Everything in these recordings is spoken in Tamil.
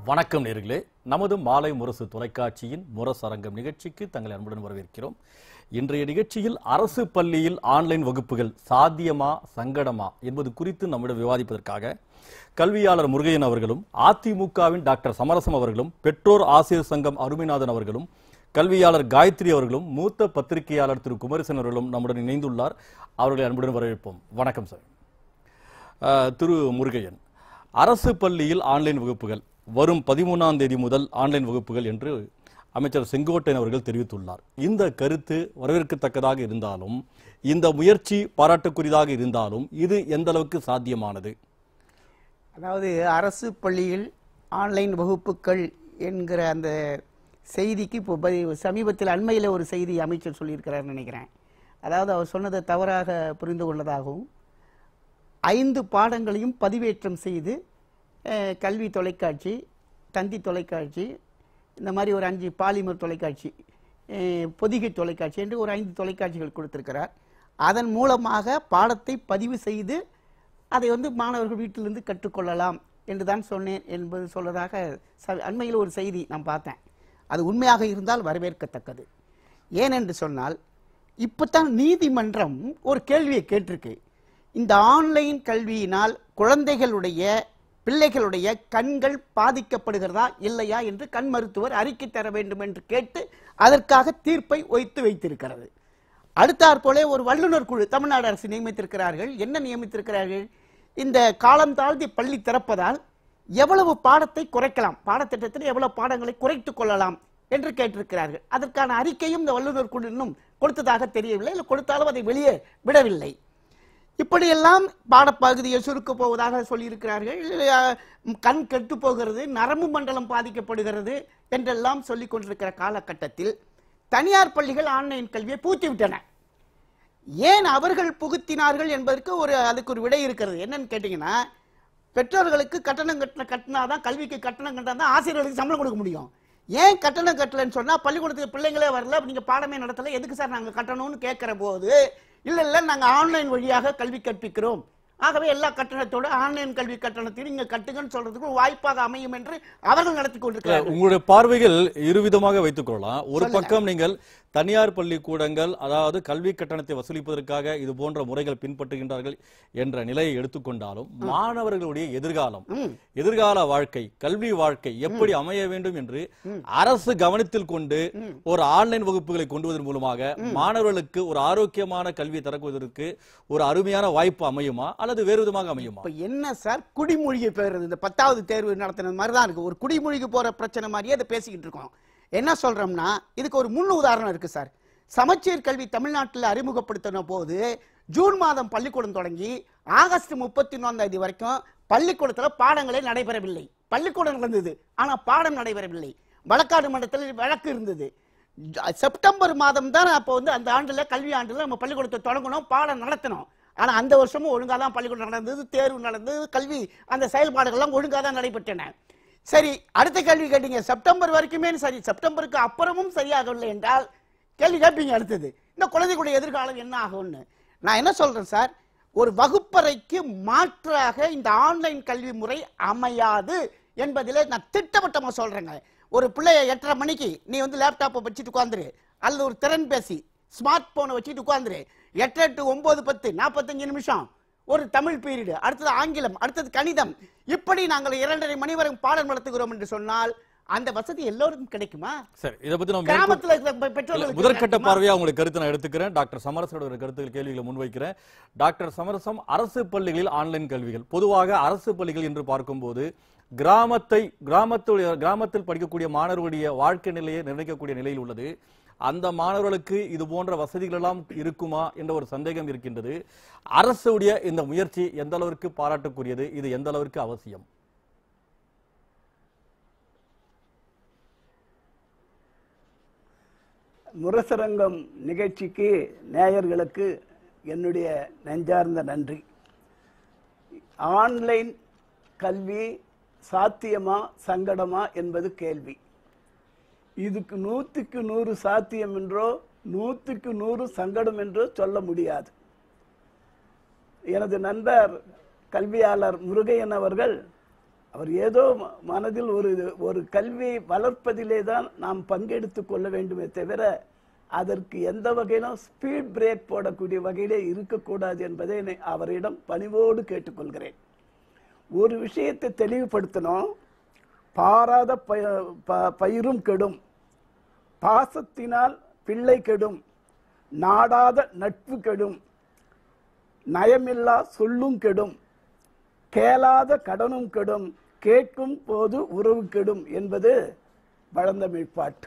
வணக்கம் நேர்களே நமது மாலை முரசு தொலைக்காட்சியின் முரசரங்கம் நிகழ்ச்சிக்கு தங்களை அன்புடன் வரவேற்கிறோம் இன்றைய நிகழ்ச்சியில் அரசு பள்ளியில் ஆன்லைன் வகுப்புகள் சாத்தியமா சங்கடமா என்பது குறித்து நம்மிடம் விவாதிப்பதற்காக கல்வியாளர் முருகையன் அவர்களும் அதிமுகவின் டாக்டர் சமரசம் அவர்களும் பெற்றோர் ஆசிரியர் சங்கம் அருமைநாதன் அவர்களும் கல்வியாளர் காயத்ரி அவர்களும் மூத்த பத்திரிகையாளர் திரு குமரசன் அவர்களும் நம்முடன் இணைந்துள்ளார் அவர்களை அன்புடன் வரவேற்போம் வணக்கம் சார் அஹ், திரு முருகையன் அரசு பள்ளியில் ஆன்லைன் வகுப்புகள் வரும் பதிமூணாம் தேதி முதல் ஆன்லைன் வகுப்புகள் என்று அமைச்சர் செங்கோட்டையன் அவர்கள் தெரிவித்துள்ளார் இந்த கருத்து வரவேற்கத்தக்கதாக இருந்தாலும் இந்த முயற்சி பாராட்டுக்குரியதாக இருந்தாலும் இது எந்த அளவுக்கு சாத்தியமானது அதாவது அரசு பள்ளியில் ஆன்லைன் வகுப்புகள் என்கிற அந்த செய்திக்கு இப்போ பதி- சமீபத்தில் அண்மையில் ஒரு செய்தி அமைச்சர் சொல்லியிருக்கிறார் நினைக்கிறேன் அதாவது அவர் சொன்னதை தவறாக புரிந்து கொண்டதாகவும் ஐந்து பாடங்களையும் பதிவேற்றம் செய்து அஹ், கல்வி தொலைக்காட்சி தந்தி தொலைக்காட்சி இந்த மாதிரி ஒரு அஞ்சு பாலிமர் தொலைக்காட்சி அஹ், பொதிகை தொலைக்காட்சி என்று ஒரு ஐந்து தொலைக்காட்சிகள் கொடுத்திருக்கிறார் அதன் மூலமாக பாடத்தை பதிவு செய்து அதை வந்து மாணவர்கள் வீட்டிலிருந்து கற்றுக்கொள்ளலாம் என்று தான் சொன்னேன் என்பது சொல்வதாக ச- அண்மையில் ஒரு செய்தி நான் பார்த்தேன் அது உண்மையாக இருந்தால் வரவேற்கத்தக்கது ஏனென்று சொன்னால் இப்போத்தான் நீதிமன்றம் ஒரு கேள்வியை கேட்டிருக்கு இந்த ஆன்லைன் கல்வியினால் குழந்தைகளுடைய பிள்ளைகளுடைய கண்கள் பாதிக்கப்படுகிறதா இல்லையா என்று கண் மருத்துவர் அறிக்கை தர வேண்டும் என்று கேட்டு அதற்காக தீர்ப்பை வைத்து வைத்திருக்கிறது அடுத்தாற் போல ஒரு வல்லுநர் குழு தமிழ்நாடு அரசு நியமித்திருக்கிறார்கள் என்ன நியமித்திருக்கிறார்கள் இந்த காலம் தாழ்த்தி பள்ளி திறப்பதால் எவ்வளவு பாடத்தை குறைக்கலாம் பாடத்திட்டத்தில் எவ்வளவு பாடங்களை குறைத்துக் கொள்ளலாம் என்று கேட்டிருக்கிறார்கள் அதற்கான அறிக்கையும் இந்த வல்லுநர் குழு இன்னும் கொடுத்ததாக தெரியவில்லை இல்லை கொடுத்தாலும் அதை வெளியே விடவில்லை இப்படியெல்லாம் பாடப்பகுதியை சுருக்க போவதாக சொல்லியிருக்கிறார்கள் இல்லையா, கண் கெட்டு போகிறது நரம்பு மண்டலம் பாதிக்கப்படுகிறது என்றெல்லாம் சொல்லிக் கொண்டிருக்கிற காலகட்டத்தில் தனியார் பள்ளிகள் ஆன்லைன் கல்வியை பூத்தி விட்டன ஏன் அவர்கள் புகுத்தினார்கள் என்பதற்கு ஒரு அதுக்கு ஒரு விடை இருக்கிறது என்னன்னு கேட்டீங்கன்னா பெற்றோர்களுக்கு கட்டணம் கட்டின கட்டினாதான் கல்விக்கு கட்டணம் கட்டினா தான் ஆசிரியர்களுக்கு சம்பளம் கொடுக்க முடியும் ஏன் கட்டணம் கட்டலன்னு சொன்னா பள்ளிக்கூடத்துக்கு பிள்ளைங்களே வரல நீங்க பாடமே நடத்தல எதுக்கு சார் நாங்க கட்டணும்னு கேட்கிற போது இல்ல இல்ல நாங்க ஆன்லைன் வழியாக கல்வி கற்பிக்கிறோம் ஆகவே எல்லா கட்டணத்தோட ஆன்லைன் கல்வி கட்டணத்தையும் நீங்க கட்டுங்கன்னு சொல்றதுக்கு ஒரு வாய்ப்பாக அமையும் என்று அவர்கள் நடத்தி கொண்டிருக்கிறார்கள் உங்களுடைய பார்வைகள் இருவிதமாக வைத்துக் கொள்ளலாம் ஒரு பக்கம் நீங்கள் தனியார் பள்ளிக்கூடங்கள் அதாவது கல்வி கட்டணத்தை வசூலிப்பதற்காக இது போன்ற முறைகள் பின்பற்றுகின்றார்கள் என்ற நிலையை எடுத்துக்கொண்டாலும் மாணவர்களுடைய எதிர்காலம் ம். எதிர்கால வாழ்க்கை கல்வி வாழ்க்கை எப்படி அமைய வேண்டும் என்று அரசு கவனத்தில் கொண்டு ஒரு ஆன்லைன் வகுப்புகளை கொண்டு வருவதன் மூலமாக மாணவர்களுக்கு ஒரு ஆரோக்கியமான கல்வி தரக்குவதற்கு ஒரு அருமையான வாய்ப்பு அமையுமா அல்லது வேறு விதமாக அமையுமா இப்ப என்ன சார் குடிமொழியை பெறுறது இந்த பத்தாவது தேர்வு நடத்தினது மாதிரி தான் இருக்கு ஒரு குடிமொழிக்கு போற பிரச்சனை மாதிரியே அதை பேசிக்கிட்டு இருக்கோம் என்ன சொல்றோம்னா இதுக்கு ஒரு முன் உதாரணம் இருக்கு சார் சமச்சீர் கல்வி தமிழ்நாட்டில் அறிமுகப்படுத்தின போது ஜூன் மாதம் பள்ளிக்கூடம் தொடங்கி ஆகஸ்ட் முப்பத்தி ஒன்றாம் தேதி வரைக்கும் பள்ளிக்கூடத்துல பாடங்களே நடைபெறவில்லை பள்ளிக்கூடம் நடந்தது ஆனா பாடம் நடைபெறவில்லை வழக்காடு மன்றத்தில் வழக்கு இருந்தது ஜ- செப்டம்பர் மாதம் தான் அப்போ வந்து அந்த ஆண்டுல கல்வி ஆண்டுல நம்ம பள்ளிக்கூடத்தை தொடங்கணும் பாடம் நடத்தணும் ஆனா அந்த வருஷமும் ஒழுங்கா தான் பள்ளிக்கூடம் நடந்தது தேர்வு நடந்தது கல்வி அந்த செயல்பாடுகள்லாம் ஒழுங்கா தான் நடைபெற்றன சரி அடுத்த கேள்வி கேட்டீங்க செப்டம்பர் வரைக்குமே சரி செப்டம்பருக்கு அப்புறமும் சரியாகவில்லை என்றால் கேள்வி கேட்பீங்க அடுத்தது இந்த குழந்தைகளுடைய எதிர்காலம் என்ன ஆகும்னு நான் என்ன சொல்றேன் சார் ஒரு வகுப்பறைக்கு மாற்றாக இந்த ஆன்லைன் கல்வி முறை அமையாது என்பதிலே நான் திட்டவட்டமா சொல்றேங்க ஒரு பிள்ளைய எட்டரை மணிக்கு நீ வந்து லேப்டாப்பை வச்சுட்டு உட்காந்துரு அல்லது ஒரு திறன் பேசி ஸ்மார்ட் போனை வச்சுட்டு உட்காந்துரு எட்டு எட்டு ஒன்பது பத்து நாற்பத்தஞ்சு நிமிஷம் ஒரு தமிழ் பீரியடு அடுத்தது ஆங்கிலம் அடுத்தது கணிதம் இப்படி நாங்கள் இரண்டரை மணி வரை பாடம் நடத்துகிறோம் என்று சொன்னால் அந்த வசதி எல்லோருக்கும் கிடைக்குமா சரி இதை பத்தி நம்ம மேற்கொண்டு- கிராமத்துல இருக்கிற பெ- இல்ல, பெற்றோர்களுக்கு முதற்கட்ட கிடைக்குமா? பார்வையா உங்களுக்கு கருத்தை நான் எடுத்துக்கிறேன் டாக்டர் சமரசோட ஒரு கருத்துக்கள் கேள்விகளை முன்வைக்கிறேன் டாக்டர் சமரசம் அரசு பள்ளிகளில் ஆன்லைன் கல்விகள் பொதுவாக அரசு பள்ளிகள் என்று பார்க்கும்போது கிராமத்தை கிராமத்துடைய கிராமத்தில் படிக்கக்கூடிய மாணவர்களுடைய வாழ்க்கை நிலையை நிர்ணயிக்கக்கூடிய நிலையில் உள்ளது அந்த மாணவர்களுக்கு இது போன்ற வசதிகள் எல்லாம் இருக்குமா என்ற ஒரு சந்தேகம் இருக்கின்றது அரசுடைய இந்த முயற்சி எந்த அளவிற்கு பாராட்டுக்குரியது இது எந்த அளவிற்கு அவசியம் முரசரங்கம் நிகழ்ச்சிக்கு நேயர்களுக்கு என்னுடைய நெஞ்சார்ந்த நன்றி ஆன்லைன் கல்வி சாத்தியமா சங்கடமா என்பது கேள்வி இதுக்கு நூற்றுக்கு நூறு சாத்தியம் என்றோ நூற்றுக்கு நூறு சங்கடம் என்றோ சொல்ல முடியாது எனது நண்பர் கல்வியாளர் முருகையன் அவர்கள் அவர் ஏதோ ம- மனதில் ஒரு ஒரு கல்வியை வளர்ப்பதிலே தான் நாம் பங்கெடுத்துக் கொள்ள வேண்டுமே தவிர அதற்கு எந்த வகையிலும் ஸ்பீட் பிரேக் போடக்கூடிய வகையிலே இருக்கக்கூடாது என்பதை என்னை- அவரிடம் பணிவோடு கேட்டுக்கொள்கிறேன் ஒரு விஷயத்தை தெளிவுபடுத்தணும் பாராத பய- ப- பயிரும் கெடும் பாசத்தினால் பிள்ளை கெடும் நாடாத நட்பு கெடும் நயமில்லா சொல்லும் கெடும் கேளாத கடனும் கெடும் கேட்கும் போது உறவு கெடும் என்பது பழந்தமிழ் பாட்டு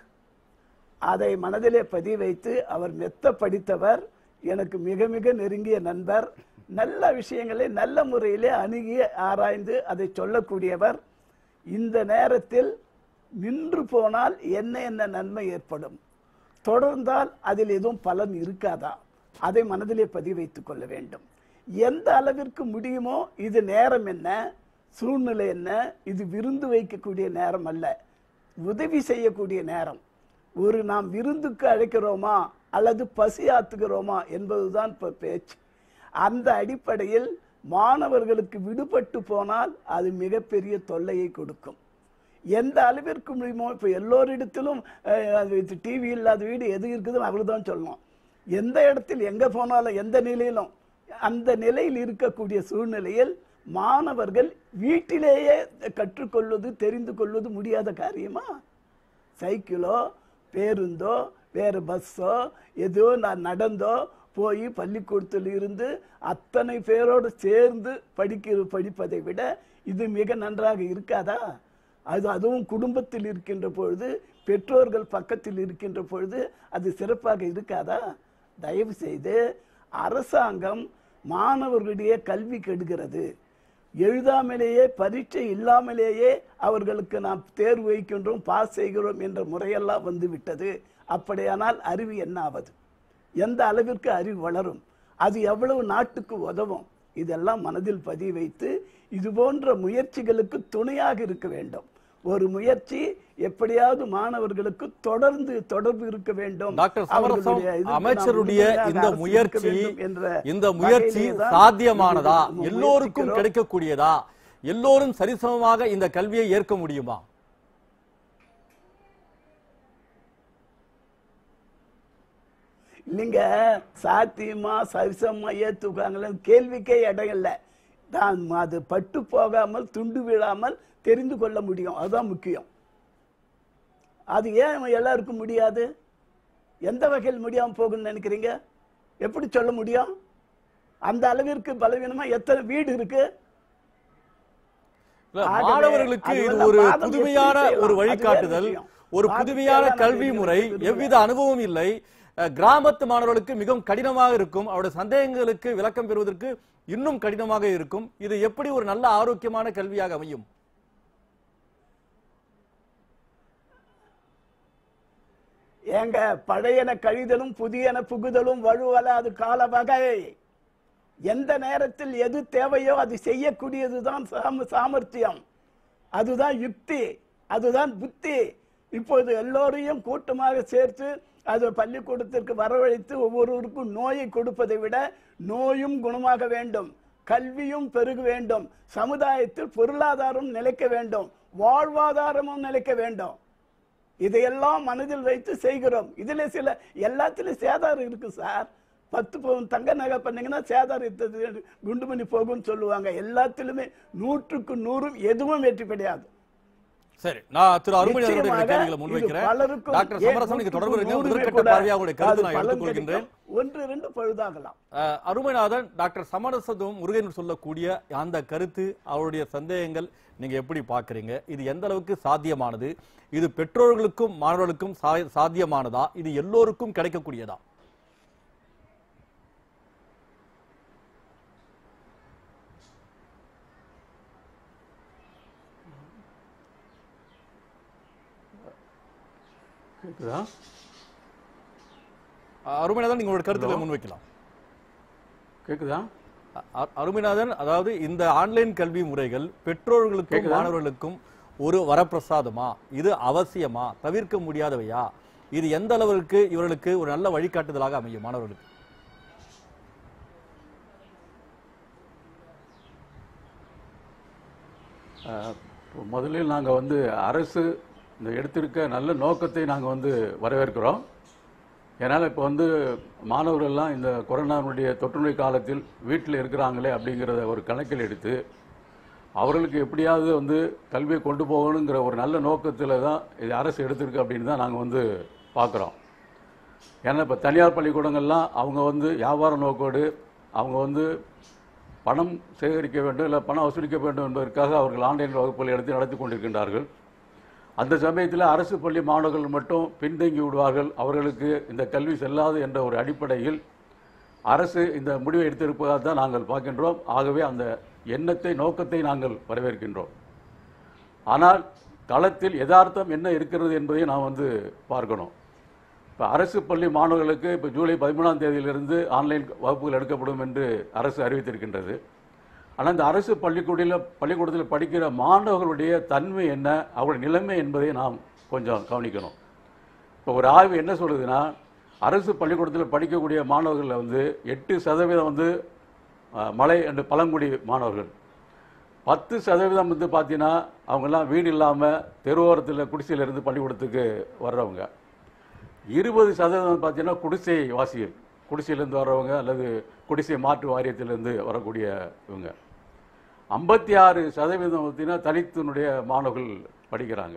அதை மனதிலே பதிய வைத்து அவர் மெத்த படித்தவர் எனக்கு மிக மிக நெருங்கிய நண்பர் நல்ல விஷயங்களை நல்ல முறையிலே அணுகி ஆராய்ந்து அதை சொல்லக்கூடியவர் இந்த நேரத்தில் நின்று போனால் என்ன என்ன நன்மை ஏற்படும் தொடர்ந்தால் அதில் எதுவும் பலன் இருக்காதா அதை மனதிலே பதிவு வைத்துக் கொள்ள வேண்டும் எந்த அளவிற்கு முடியுமோ இது நேரம் என்ன சூழ்நிலை என்ன இது விருந்து வைக்கக்கூடிய நேரம் அல்ல உதவி செய்யக்கூடிய நேரம் ஒரு நாம் விருந்துக்கு அழைக்கிறோமா அல்லது பசி ஆத்துகிறோமா என்பதுதான் இப்ப பேச்சு அந்த அடிப்படையில் மாணவர்களுக்கு விடுபட்டு போனால் அது மிகப்பெரிய தொல்லையை கொடுக்கும் எந்த அளவிற்கு முடியுமோ இப்போ எல்லோரிடத்திலும் டிவி இல்லாத வீடு எது இருக்குதுன்னு அவர் தான் சொல்லணும் எந்த இடத்தில் எங்க போனாலும் எந்த நிலையிலும் அந்த நிலையில் இருக்கக்கூடிய சூழ்நிலையில் மாணவர்கள் வீட்டிலேயே கற்றுக்கொள்வது தெரிந்து கொள்வது முடியாத காரியமா சைக்கிளோ பேருந்தோ வேறு பஸ்ஸோ ஏதோ நான் நடந்தோ போய் பள்ளிக்கூடத்தில் இருந்து அத்தனை பேரோடு சேர்ந்து படிக்க படிப்பதை விட இது மிக நன்றாக இருக்காதா அது அதுவும் குடும்பத்தில் இருக்கின்ற பொழுது பெற்றோர்கள் பக்கத்தில் இருக்கின்ற பொழுது அது சிறப்பாக இருக்காதா தயவு செய்து அரசாங்கம் மாணவர்களுடைய கல்வி கெடுகிறது எழுதாமலேயே பரீட்சை இல்லாமலேயே அவர்களுக்கு நாம் தேர்வு வைக்கின்றோம் பாஸ் செய்கிறோம் என்ற முறையெல்லாம் வந்து விட்டது அப்படியானால் அறிவு என்ன ஆவது எந்த அளவிற்கு அறிவு வளரும் அது எவ்வளவு நாட்டுக்கு உதவும் இதெல்லாம் மனதில் பதிய வைத்து இது போன்ற முயற்சிகளுக்கு துணையாக இருக்க வேண்டும் ஒரு முயற்சி எப்படியாவது மாணவர்களுக்கு தொடர்ந்து தொடர்பு இருக்க வேண்டும் டாக்டர் சமரசம் அவர்களுடைய இதுக்கு நாம் அமைச்சருடைய உறுதுணையாக இந்த அரசு இருக்க முயற்சி வேண்டும் என்ற இந்த முயற்சி வகையிலே தான் சாத்தியமானதா இது எல்லோருக்கும் முயற்சிக்கிறோம். கிடைக்கக்கூடியதா எல்லோரும் சரிசமமாக இந்த கல்வியை ஏற்க முடியுமா இல்லைங்க சாத்தியமா சரிசமா ஏத்துக்காங்களே கேள்விக்கே இடம் இல்லை தான் அது பட்டு போகாமல் துண்டு விழாமல் தெரிந்து கொள்ள முடியும் அதுதான் முக்கியம் அது ஏன் எல்லாருக்கும் முடியாது எந்த வகையில் முடியாம போகும்னு நினைக்கிறீங்க எப்படி சொல்ல முடியும் அந்த அளவிற்கு பலவீனமா எத்தனை வீடு இருக்கு இல்ல, ஆகவே, மாணவர்களுக்கு அது இது வந்து ஒரு வாதம் எப்படி புதுமையான செய்யலாம்? ஒரு அது வேற வழிகாட்டுதல் விஷயம். ஒரு வாதம் புதுமையான தேவையான கல்வி விஷயம் முறை விரும்புகிறேன். எவ்வித அனுபவம் இல்லை அஹ், கிராமத்து மாணவர்களுக்கு மிகவும் கடினமாக இருக்கும் அவருடைய சந்தேகங்களுக்கு விளக்கம் பெறுவதற்கு இன்னும் கடினமாக இருக்கும் இது எப்படி ஒரு நல்ல ஆரோக்கியமான கல்வியாக அமையும் ஏங்க பழையன கழிதலும் புதியன புகுதலும் வழுவல அது கால வகை எந்த நேரத்தில் எது தேவையோ அது செய்யக்கூடியதுதான் சாம சாமர்த்தியம் அதுதான் யுக்தி அதுதான் புத்தி இப்போது எல்லோரையும் கூட்டமாக சேர்த்து அது பள்ளிக்கூடத்திற்கு வரவழைத்து ஒவ்வொருவருக்கும் நோயை கொடுப்பதை விட நோயும் குணமாக வேண்டும் கல்வியும் பெருக வேண்டும் சமுதாயத்தில் பொருளாதாரம் நிலைக்க வேண்டும் வாழ்வாதாரமும் நிலைக்க வேண்டும் இதையெல்லாம் மனதில் வைத்து செய்கிறோம் இதுல சில எல்லாத்திலும் சேதாரம் இருக்கு சார் பத்து பவுன் தங்க நகை பண்ணீங்கன்னா சேதாரம் இத்தது குண்டு பண்ணி போகும்னு சொல்லுவாங்க எல்லாத்திலுமே நூற்றுக்கு நூறும் எதுவும் வெற்றி கிடையாது சரி நான் திரு அருமணி அவர்களுடைய நிச்சயமாக கேள்விகளை இது முன்வைக்கிறேன் பலருக்கும் டாக்டர் ஏன் சமரசம் நீங்க தொடர்பு நூற்றுக்கு இருங்க நூறுமே முதற்கட்ட கூட பார்வையாக உங்களுடைய கருத்து அது நான் பலன் எடுத்துக்கொள்கின்றேன் கிடைக்கும். ஒன்று ரெண்டு பழுதாகலாம் அஹ், அருமைநாதன் டாக்டர் சமரசதும் முருகன் சொல்லக்கூடிய அந்த கருத்து அவருடைய சந்தேகங்கள் நீங்க எப்படி பார்க்கறீங்க இது எந்த அளவுக்கு சாத்தியமானது இது பெற்றோர்களுக்கும் மாணவர்களுக்கும் சா- சாத்தியமானதா இது எல்லோருக்கும் கிடைக்கக்கூடியதா கேக்குதா அஹ், அருமைநாதன் நீங்க உங்களுடைய கருத்துக்களை முன்வைக்கலாம் கேக்குதா அ- அ- அருமைநாதன் அதாவது இந்த ஆன்லைன் கல்வி முறைகள் பெற்றோர்களுக்கும் கேக்குதா? மாணவர்களுக்கும் ஒரு வரப்பிரசாதமா இது அவசியமா தவிர்க்க முடியாதவையா இது எந்த அளவிற்கு இவர்களுக்கு ஒரு நல்ல வழிகாட்டுதலாக அமையும் மாணவர்களுக்கு அஹ், இப்போ முதலில் நாங்கள் வந்து அரசு இந்த எடுத்திருக்க நல்ல நோக்கத்தை நாங்கள் வந்து வரவேற்கிறோம் ஏன்னால் இப்போ வந்து மாணவர்கள்லாம் இந்த கொரோனாவுடைய தொற்றுநோய் காலத்தில் வீட்டில் இருக்கிறாங்களே அப்படிங்கிறத ஒரு கணக்கில் எடுத்து அவர்களுக்கு எப்படியாவது வந்து கல்வியை கொண்டு போகணுங்கிற ஒரு நல்ல நோக்கத்தில் தான் இது அரசு எடுத்திருக்கு அப்படின்னு தான் நாங்கள் வந்து பார்க்குறோம் ஏன்னா இப்போ தனியார் பள்ளிக்கூடங்கள்லாம் அவங்க வந்து வியாபார நோக்கோடு அவங்க வந்து பணம் சேகரிக்க வேண்டும் இல்லை பணம் வசூலிக்க வேண்டும் என்பதற்காக அவர்கள் ஆன்லைன் வகுப்புகள் எடுத்து நடத்தி கொண்டிருக்கின்றார்கள் அந்த சமயத்தில் அரசு பள்ளி மாணவர்கள் மட்டும் பின்தங்கி விடுவார்கள் அவர்களுக்கு இந்த கல்வி செல்லாது என்ற ஒரு அடிப்படையில் அரசு இந்த முடிவை எடுத்திருப்பதாக தான் நாங்கள் பார்க்கின்றோம் ஆகவே அந்த எண்ணத்தை நோக்கத்தை நாங்கள் வரவேற்கின்றோம் ஆனால் களத்தில் யதார்த்தம் என்ன இருக்கிறது என்பதை நாம் வந்து பார்க்கணும் இப்போ அரசு பள்ளி மாணவர்களுக்கு இப்போ ஜூலை பதிமூணாம் தேதியிலிருந்து ஆன்லைன் வகுப்புகள் எடுக்கப்படும் என்று அரசு அறிவித்திருக்கின்றது ஆனால் இந்த அரசு பள்ளிக்கூடத்தில் பள்ளிக்கூடத்தில் படிக்கிற மாணவர்களுடைய தன்மை என்ன அவருடைய நிலைமை என்பதை நாம் கொஞ்சம் கவனிக்கணும் இப்போ ஒரு ஆய்வு என்ன சொல்லுதுன்னா அரசு பள்ளிக்கூடத்தில் படிக்கக்கூடிய மாணவர்களில் வந்து எட்டு சதவீதம் வந்து அஹ், மலை என்று பழங்குடி மாணவர்கள் பத்து சதவீதம் வந்து பார்த்தீங்கன்னா அவங்கெல்லாம் வீடு இல்லாமல் தெருவோரத்தில் குடிசையில் இருந்து பள்ளிக்கூடத்துக்கு வர்றவங்க இருபது சதவீதம் பார்த்தீங்கன்னா குடிசை வாசிகள் குடிசையிலேருந்து வர்றவங்க அல்லது குடிசை மாற்று வாரியத்திலிருந்து வரக்கூடிய இவங்க ஐம்பத்தி ஆறு சதவீதம் பார்த்தீங்கன்னா தலித்தினுடைய மாணவர்கள் படிக்கிறாங்க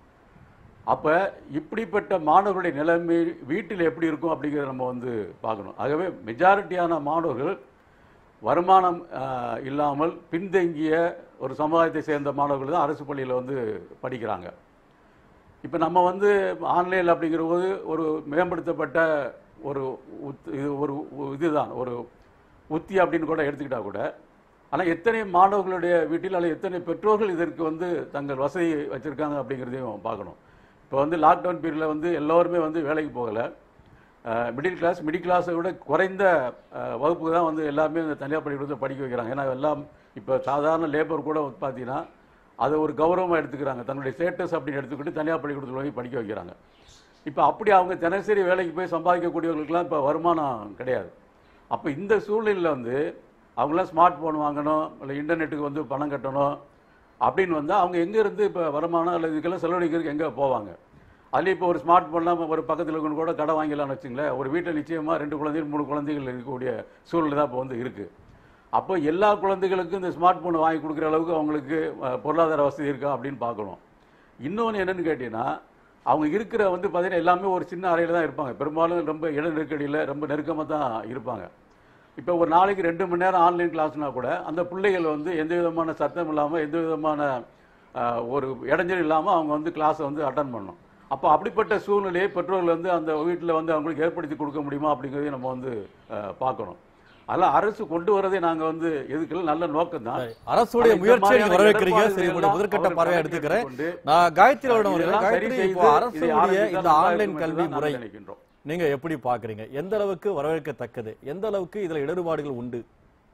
அப்போ இப்படிப்பட்ட மாணவர்களுடைய நிலைமை வீட்டில் எப்படி இருக்கும் அப்படிங்கிறத நம்ம வந்து பார்க்கணும் ஆகவே மெஜாரிட்டியான மாணவர்கள் வருமானம் ஆஹ், இல்லாமல் பின்தங்கிய ஒரு சமுதாயத்தை சேர்ந்த மாணவர்கள் தான் அரசு பள்ளியில் வந்து படிக்கிறாங்க இப்போ நம்ம வந்து ஆன்லைன் அப்படிங்கிற போது ஒரு மேம்படுத்தப்பட்ட ஒரு உத் இது ஒரு உ- இதுதான் ஒரு உத்தி அப்படின்னு கூட எடுத்துக்கிட்டா கூட ஆனால் எத்தனை மாணவர்களுடைய வீட்டில் அல்லது எத்தனை பெற்றோர்கள் இதற்கு வந்து தங்கள் வசதி வச்சுருக்காங்க அப்படிங்கிறதையும் பார்க்கணும் இப்போ வந்து லாக்டவுன் பீரியடில் வந்து எல்லோருமே வந்து வேலைக்கு போகலை மிடில் கிளாஸ் மிடில் கிளாஸை விட குறைந்த அஹ், வகுப்பு தான் வந்து எல்லாமே இந்த தனியார் பள்ளிக்கூடத்தில் படிக்க வைக்கிறாங்க ஏன்னா எல்லாம் இப்போ சாதாரண லேபர் கூட பார்த்தீங்கன்னா அதை ஒரு கௌரவமாக எடுத்துக்கிறாங்க தன்னுடைய ஸ்டேட்டஸ் அப்படின்னு எடுத்துக்கிட்டு தனியார் பள்ளிக்கூடத்தில் போய் படிக்க வைக்கிறாங்க இப்போ அப்படி அவங்க தினசரி வேலைக்கு போய் சம்பாதிக்கக்கூடியவங்களுக்குலாம் இப்போ வருமானம் கிடையாது அப்போ இந்த சூழ்நிலையில் வந்து அவங்களாம் ஸ்மார்ட் ஃபோன் வாங்கணும் இல்லை இன்டர்நெட்டுக்கு வந்து பணம் கட்டணும் அப்படின்னு வந்தால் அவங்க எங்கேருந்து இப்போ வருமானம் அல்லது இதுக்கெல்லாம் செலவழிக்கிறதுக்கு எங்கே போவாங்க அதுலேயும் இப்போ ஒரு ஸ்மார்ட் ஃபோன்லாம் ஒரு பக்கத்தில் இருக்கணும் கூட கடை வாங்கிடலாம்னு வச்சுங்களேன் ஒரு வீட்டில் நிச்சயமாக ரெண்டு குழந்தைகள் மூணு குழந்தைகள் இருக்கக்கூடிய சூழ்நிலை தான் இப்போ வந்து இருக்குது அப்போ எல்லா குழந்தைகளுக்கும் இந்த ஸ்மார்ட் ஃபோன் வாங்கி கொடுக்குற அளவுக்கு அவங்களுக்கு அஹ், பொருளாதார வசதி இருக்கா அப்படின்னு பார்க்கணும் இன்னொன்று என்னன்னு கேட்டீங்கன்னா அவங்க இருக்கிற வந்து பார்த்தீங்கன்னா எல்லாமே ஒரு சின்ன அறையில் தான் இருப்பாங்க பெரும்பாலும் ரொம்ப இட நெருக்கடியில் ரொம்ப நெருக்கமாக தான் இருப்பாங்க இப்போ ஒரு நாளைக்கு ரெண்டு மணி நேரம் ஆன்லைன் கிளாஸ்னா கூட அந்த பிள்ளைகள் வந்து எந்த விதமான சத்தம் இல்லாமல் எந்த விதமான அஹ், ஒரு இடைஞ்சல் இல்லாமல் அவங்க வந்து கிளாஸை வந்து அட்டன் பண்ணணும் அப்போ அப்படிப்பட்ட சூழ்நிலையை பெற்றோர்கள் வந்து அந்த வீட்டில் வந்து அவங்களுக்கு ஏற்படுத்தி கொடுக்க முடியுமா அப்படிங்கிறதையும் நம்ம வந்து அஹ், பார்க்கணும் அதெல்லாம் அரசு கொண்டு வரதை நாங்கள் வந்து எதுக்கெல்லாம் நல்ல நோக்கம் தான் சரி. அரசுடைய ஆனா இந்த முயற்சியை நீங்க மாதிரியான வரவேற்கிறீங்க சரி இடர்பாடுகளை உங்களுடைய முதற்கட்ட அவர்கள் பார்வையை கணக்கில் எடுத்துக்கிறேன் எடுத்துக்கொண்டு, நான் காயத்ரி அவரிடம் வருகிறேன் இதெல்லாம் சரி காயத்ரி செய்து இப்போ இதை அரசுடைய ஆரம்பித்தால் இந்த நல்லா ஆன்லைன் இருக்கும் கல்வி என்று தான் முறை நாங்கள் நினைக்கின்றோம் நீங்க எப்படி பாக்குறீங்க எந்த அளவுக்கு வரவேற்கத்தக்கது எந்த அளவுக்கு இதுல இடர்பாடுகள் உண்டு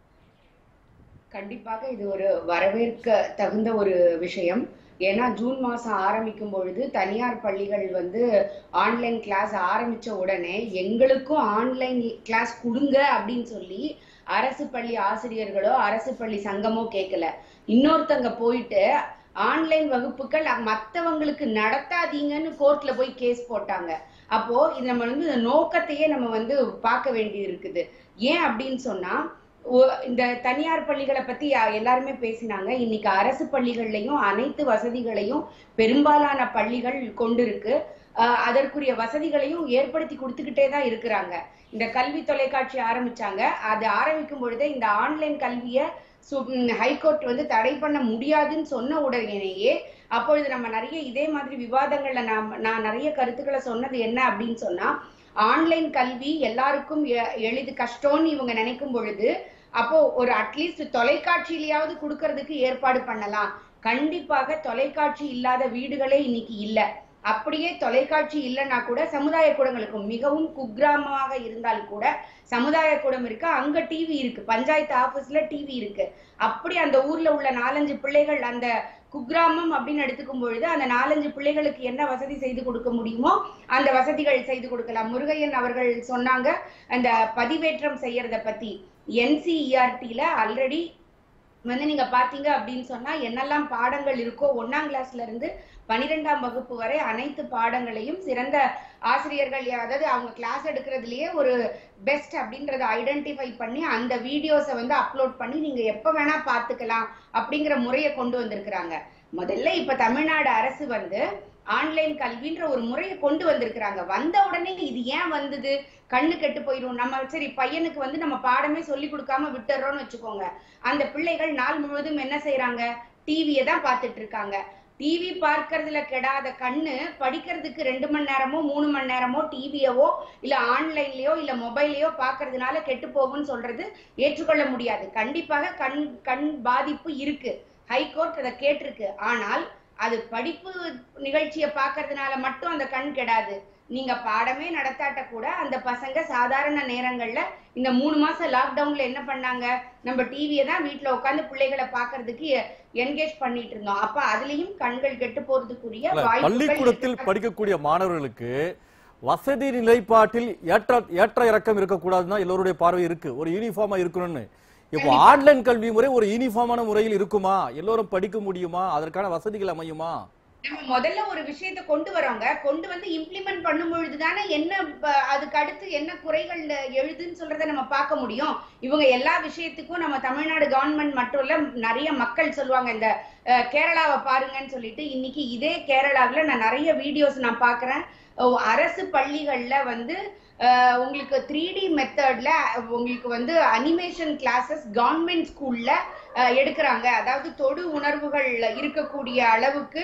கண்டிப்பாக இது ஒரு வரவேற்க தகுந்த ஒரு விஷயம் ஏன்னா ஜூன் மாசம் ஆரம்பிக்கும் பொழுது தனியார் பள்ளிகள் வந்து ஆன்லைன் கிளாஸ் ஆரம்பிச்ச உடனே எங்களுக்கும் ஆன்லைன் கிளாஸ் கொடுங்க அப்படின்னு சொல்லி அரசு பள்ளி ஆசிரியர்களோ அரசு பள்ளி சங்கமோ கேட்கல இன்னொருத்தங்க போயிட்டு ஆன்லைன் வகுப்புகள் மற்றவங்களுக்கு நடத்தாதீங்கன்னு கோர்ட்ல போய் கேஸ் போட்டாங்க அப்போ இது நம்ம வந்து இந்த நோக்கத்தையே நம்ம வந்து பார்க்க வேண்டியது இருக்குது ஏன் அப்படின்னு சொன்னா ஒ- இந்த தனியார் பள்ளிகளை பத்தி யா- எல்லாருமே பேசினாங்க இன்னைக்கு அரசு பள்ளிகள்லயும் அனைத்து வசதிகளையும் பெரும்பாலான பள்ளிகள் கொண்டிருக்கு ஆஹ் அதற்குரிய வசதிகளையும் ஏற்படுத்தி கொடுத்துக்கிட்டே தான் இருக்கிறாங்க இந்த கல்வி தொலைக்காட்சி ஆரம்பிச்சாங்க அது ஆரம்பிக்கும் பொழுதே இந்த ஆன்லைன் கல்வியை ஹைகோர்ட் வந்து தடை பண்ண முடியாதுன்னு சொன்ன உடனேயே அப்பொழுது நம்ம நிறைய இதே மாதிரி விவாதங்கள்ல நான் நான் நிறைய கருத்துக்களை சொன்னது என்ன அப்படின்னு சொன்னா ஆன்லைன் கல்வி எல்லாருக்கும் எ- எளிது கஷ்டம்னு இவங்க நினைக்கும் பொழுது அப்போ ஒரு அட்லீஸ்ட் தொலைக்காட்சியிலயாவது கொடுக்கறதுக்கு ஏற்பாடு பண்ணலாம் கண்டிப்பாக தொலைக்காட்சி இல்லாத வீடுகளே இன்னைக்கு இல்ல அப்படியே தொலைக்காட்சி இல்லைன்னா கூட சமுதாய கூடங்களுக்கு மிகவும் குக்கிராமமாக இருந்தால் கூட சமுதாய கூடம் இருக்கு அங்க டிவி இருக்கு பஞ்சாயத்து ஆபீஸ்ல டிவி இருக்கு அப்படி அந்த ஊர்ல உள்ள நாலஞ்சு பிள்ளைகள் அந்த குக்கிராமம் அப்படின்னு எடுத்துக்கும் பொழுது அந்த நாலஞ்சு பிள்ளைகளுக்கு என்ன வசதி செய்து கொடுக்க முடியுமோ அந்த வசதிகள் செய்து கொடுக்கலாம் முருகையன் அவர்கள் சொன்னாங்க அந்த பதிவேற்றம் செய்யறத பத்தி என்சிஇஆர்டில ஆல்ரெடி வந்து நீங்க பாத்தீங்க அப்படின்னு சொன்னா என்னெல்லாம் பாடங்கள் இருக்கோ ஒண்ணாம் கிளாஸ்ல இருந்து பனிரெண்டாம் வகுப்பு வரை அனைத்து பாடங்களையும் சிறந்த ஆசிரியர்கள் யா- அதாவது அவங்க கிளாஸ் எடுக்கிறதுலயே ஒரு பெஸ்ட் அப்படின்றத ஐடென்டிஃபை பண்ணி அந்த வீடியோஸை வந்து அப்லோட் பண்ணி நீங்க எப்ப வேணா பாத்துக்கலாம் அப்படிங்கிற முறையை கொண்டு வந்திருக்கிறாங்க முதல்ல இப்ப தமிழ்நாடு அரசு வந்து ஆன்லைன் கல்வின்ற ஒரு முறையை கொண்டு வந்திருக்கிறாங்க வந்த உடனே இது ஏன் வந்தது கண்ணு கெட்டு போயிடும் நம்ம சரி பையனுக்கு வந்து நம்ம பாடமே சொல்லி கொடுக்காம விட்டுறோம்னு வச்சுக்கோங்க அந்த பிள்ளைகள் நாள் முழுவதும் என்ன செய்றாங்க டிவியை தான் பார்த்துட்டு இருக்காங்க டிவி பார்க்கறதுல கெடாத கண்ணு படிக்கிறதுக்கு ரெண்டு மணி நேரமோ மூணு மணி நேரமோ டிவியவோ இல்ல ஆன்லைன்லயோ இல்ல மொபைல்லையோ பார்க்கறதுனால கெட்டு போகும்னு சொல்றது ஏற்றுக்கொள்ள முடியாது கண்டிப்பாக கண் கண் பாதிப்பு இருக்கு ஹைகோர்ட் அதை கேட்டிருக்கு ஆனால் அது படிப்பு நிகழ்ச்சியை பார்க்கறதுனால மட்டும் அந்த கண் கெடாது நீங்க பாடமே நடத்தாட்ட கூட அந்த பசங்க சாதாரண நேரங்கள்ல இந்த மூணு மாசம் லாக்டவுன்ல என்ன பண்ணாங்க நம்ம டிவியை தான் வீட்ல உட்காந்து பிள்ளைகளை பார்க்கறதுக்கு என்கேஜ் பண்ணிட்டு இருந்தோம் அப்ப அதுலயும் கண்கள் கெட்டு போறதுக்குரிய இல்ல, வாய்ப்புகள் பள்ளிக்கூடத்தில் இருக்கு. படிக்கக்கூடிய மாணவர்களுக்கு வசதி நிலைப்பாட்டில் ஏற்ற ஏற்ற இறக்கம் இருக்கக்கூடாதுன்னா எல்லோருடைய பார்வை இருக்கு ஒரு யூனிஃபார்மா இருக்கணும்னு இப்போ ஆன்லைன் கல்வி முறை ஒரு யூனிஃபார்மான முறையில் இருக்குமா எல்லோரும் படிக்க முடியுமா அதற்கான வசதிகள் அமையுமா நம்ம முதல்ல ஒரு விஷயத்தை கொண்டு வரோங்க கொண்டு வந்து இம்ப்ளிமெண்ட் பண்ணும் பொழுதுதானே என்ன ப- அதுக்கு அடுத்து என்ன குறைகள் எழுதுன்னு சொல்றத நம்ம பார்க்க முடியும் இவங்க எல்லா விஷயத்துக்கும் நம்ம தமிழ்நாடு கவர்மெண்ட் மட்டும் இல்ல நிறைய மக்கள் சொல்லுவாங்க இந்த அஹ், கேரளாவை பாருங்கன்னு சொல்லிட்டு இன்னைக்கு இதே கேரளாவுல நான் நிறைய வீடியோஸ் நான் பார்க்கறேன் அஹ், அரசு பள்ளிகள்ல வந்து அஹ், உங்களுக்கு த்ரீ டி மெத்தட்ல உங்களுக்கு வந்து அனிமேஷன் கிளாஸஸ் கவர்மெண்ட் ஸ்கூல்ல எடுக்கிறாங்க அதாவது தொடு உணர்வுகள் இருக்கக்கூடிய அளவுக்கு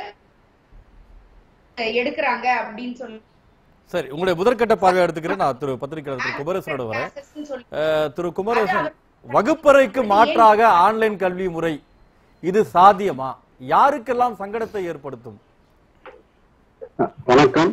எடுக்கிறாங்க அப்படின்னு சொல்லி சரி உங்களுடைய முதற்கட்ட பார்வை எடுத்துக்கிறேன் நான் திரு பத்திரிகையாளர் திரு குமரேசனோட வரேன் classes-ன்னு சொல்லி அஹ், திரு குமரேசன் வகுப்பறைக்கு மாற்றாக ஆன்லைன் கல்வி முறை இது சாத்தியமா யாருக்கெல்லாம் சங்கடத்தை ஏற்படுத்தும் வணக்கம்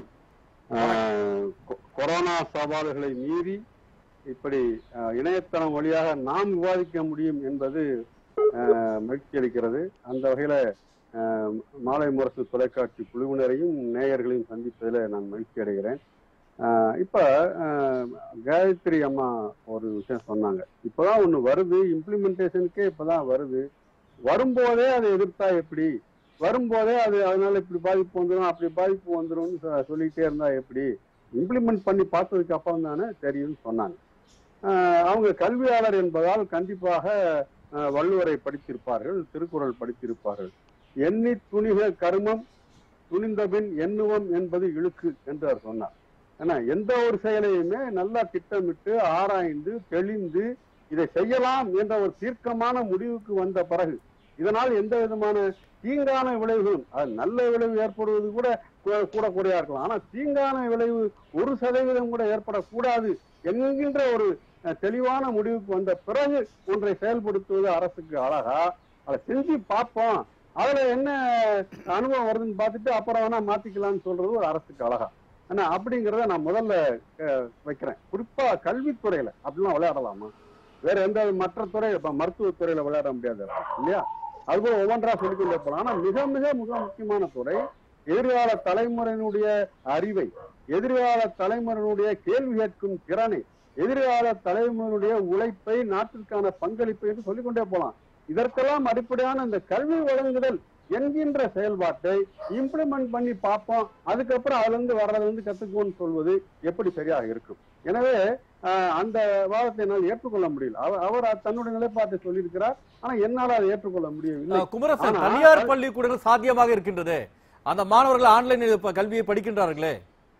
ஆஹ் கொ- கொரோனா சவால்களை மீறி இப்படி ஆஹ், இணையதளம் வழியாக நாம் விவாதிக்க முடியும் என்பது ஆஹ், மகிழ்ச்சி அளிக்கிறது அந்த வகையில ஆஹ், மாலை முரசு தொலைக்காட்சி குழுவினரையும் நேயர்களையும் சந்திப்பதில் நான் மகிழ்ச்சி அடைகிறேன் ஆஹ், இப்ப ஆஹ், காயத்ரி அம்மா ஒரு விஷயம் சொன்னாங்க இப்பதான் ஒண்ணு வருது இம்ப்ளிமெண்டேஷனுக்கே இப்பதான் வருது வரும்போதே அதை எதிர்த்தா எப்படி வரும்போதே அது அதனால இப்படி பாதிப்பு வந்துடும் அப்படி பாதிப்பு வந்துரும்னு சொ- சொல்லிக்கிட்டே இருந்தா எப்படி இம்ப்ளிமெண்ட் பண்ணி பார்த்ததுக்கு அப்புறம் தானே தெரியும்னு சொன்னாங்க ஆஹ் அவங்க கல்வியாளர் என்பதால் கண்டிப்பாக ஆஹ் வள்ளுவரை படித்திருப்பார்கள் திருக்குறள் படித்திருப்பார்கள் எண்ணி துணிக கருமம் துணிந்தபின் எண்ணுவம் என்பது இழுக்கு என்று அவர் சொன்னார் ஏன்னா எந்த ஒரு செயலையுமே நல்லா திட்டமிட்டு ஆராய்ந்து தெளிந்து இதை செய்யலாம் என்ற ஒரு தீர்க்கமான முடிவுக்கு வந்த பிறகு இதனால் எந்த விதமான தீங்கான விளைவுகளும் அது நல்ல விளைவு ஏற்படுவது கூட கூட- கூட குறையா இருக்கலாம் ஆனா தீங்கான விளைவு ஒரு சதவீதம் கூட ஏற்படக்கூடாது என்கின்ற ஒரு அஹ், தெளிவான முடிவுக்கு வந்த பிறகு ஒன்றை செயல்படுத்துவது அரசுக்கு அழகா அதை செஞ்சு பார்ப்போம் அதுல என்ன அனுபவம் வருதுன்னு பார்த்துட்டு அப்புறம் வேணா மாத்திக்கலாம்னு சொல்றது ஒரு அரசுக்கு அழகா ஆனா அப்படிங்கறத நான் முதல்ல அஹ், வைக்கிறேன் குறிப்பா கல்வித்துறையில அப்படிலாம் விளையாடலாமா வேற எந்த மற்ற துறை இப்ப மருத்துவத்துறையில விளையாட முடியாது இல்லையா அதுபோல ஒவ்வொன்றா சொல்லிக்கொண்டே போலாம் ஆனா மிக மிக மிக முக்கியமான துறை எதிர்கால தலைமுறையினுடைய அறிவை எதிர்கால தலைமுறையினுடைய கேள்வி கேட்கும் திறனை எதிர்கால தலைமுறையினுடைய உழைப்பை நாட்டிற்கான பங்களிப்பை என்று சொல்லிக்கொண்டே போலாம் இதற்கெல்லாம் அடிப்படையான இந்த கல்வி வழங்குதல் என்கின்ற செயல்பாட்டை இம்ப்ளிமெண்ட் பண்ணி பார்ப்போம் அதுக்கப்புறம் அதுல இருந்து வர்றதை வந்து கத்துக்குவோம்னு சொல்வது எப்படி சரியாக இருக்கும் எனவே ஆஹ், அந்த வாதத்தை என்னால் ஏற்றுக்கொள்ள முடியல அவர் அவர் தன்னுடைய நிலைப்பாட்டை சொல்லியிருக்கிறார் ஆனா என்னால் அதை ஏற்றுக்கொள்ள முடியவில்லை அஹ், குமரேசன் ஆனா- தனியார் பள்ளிக்கூடங்கள் சாத்தியமாக இருக்கின்றது அந்த மாணவர்கள் ஆன்லைன் கல்வியை படிக்கின்றார்களே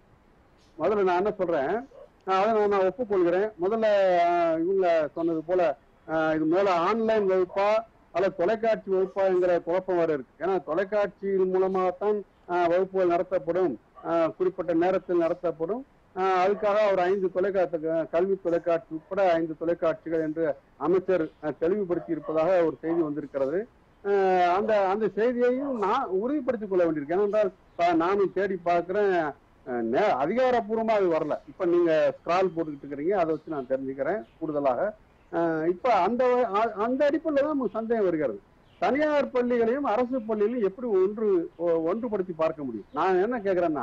முதல்ல நான் என்ன சொல்றேன் நான் அதை நான் நான் ஒப்புக்கொள்கிறேன் முதல்ல ஆஹ், இவங்க சொன்னது போல ஆஹ், இது மேல ஆன்லைன் வகுப்பா அல்லது தொலைக்காட்சி வகுப்பாங்கிற குழப்பம் வர இருக்கு ஏன்னா தொலைக்காட்சியின் மூலமாகத்தான் ஆஹ், வகுப்புகள் நடத்தப்படும் ஆஹ், குறிப்பிட்ட நேரத்தில் நடத்தப்படும் ஆஹ், அதுக்காக ஒரு ஐந்து தொலைக்காட்சி கல்வி தொலைக்காட்சி உட்பட ஐந்து தொலைக்காட்சிகள் என்று அமைச்சர் ஆஹ், தெளிவுபடுத்தி இருப்பதாக ஒரு செய்தி வந்திருக்கிறது ஆஹ், அந்த அந்த செய்தியையும் நான் உறுதிப்படுத்திக் கொள்ள வேண்டியிருக்கு ஏனென்றால் ப- நானும் தேடி பார்க்கிறேன் அஹ் நே- அதிகாரப்பூர்வமா அது வரல இப்ப நீங்க ஸ்கிரால் போட்டுக்கிட்டு இருக்கிறீங்க அதை வச்சு நான் தெரிஞ்சுக்கிறேன் கூடுதலாக அஹ் இப்ப அந்த அ- அந்த அடிப்படையில் தான் நமக்கு சந்தேகம் வருகிறது தனியார் பள்ளிகளையும் அரசு பள்ளிகளையும் எப்படி ஒன்று ஒ- ஒன்றுபடுத்தி பார்க்க முடியும் நான் என்ன கேக்குறேன்னா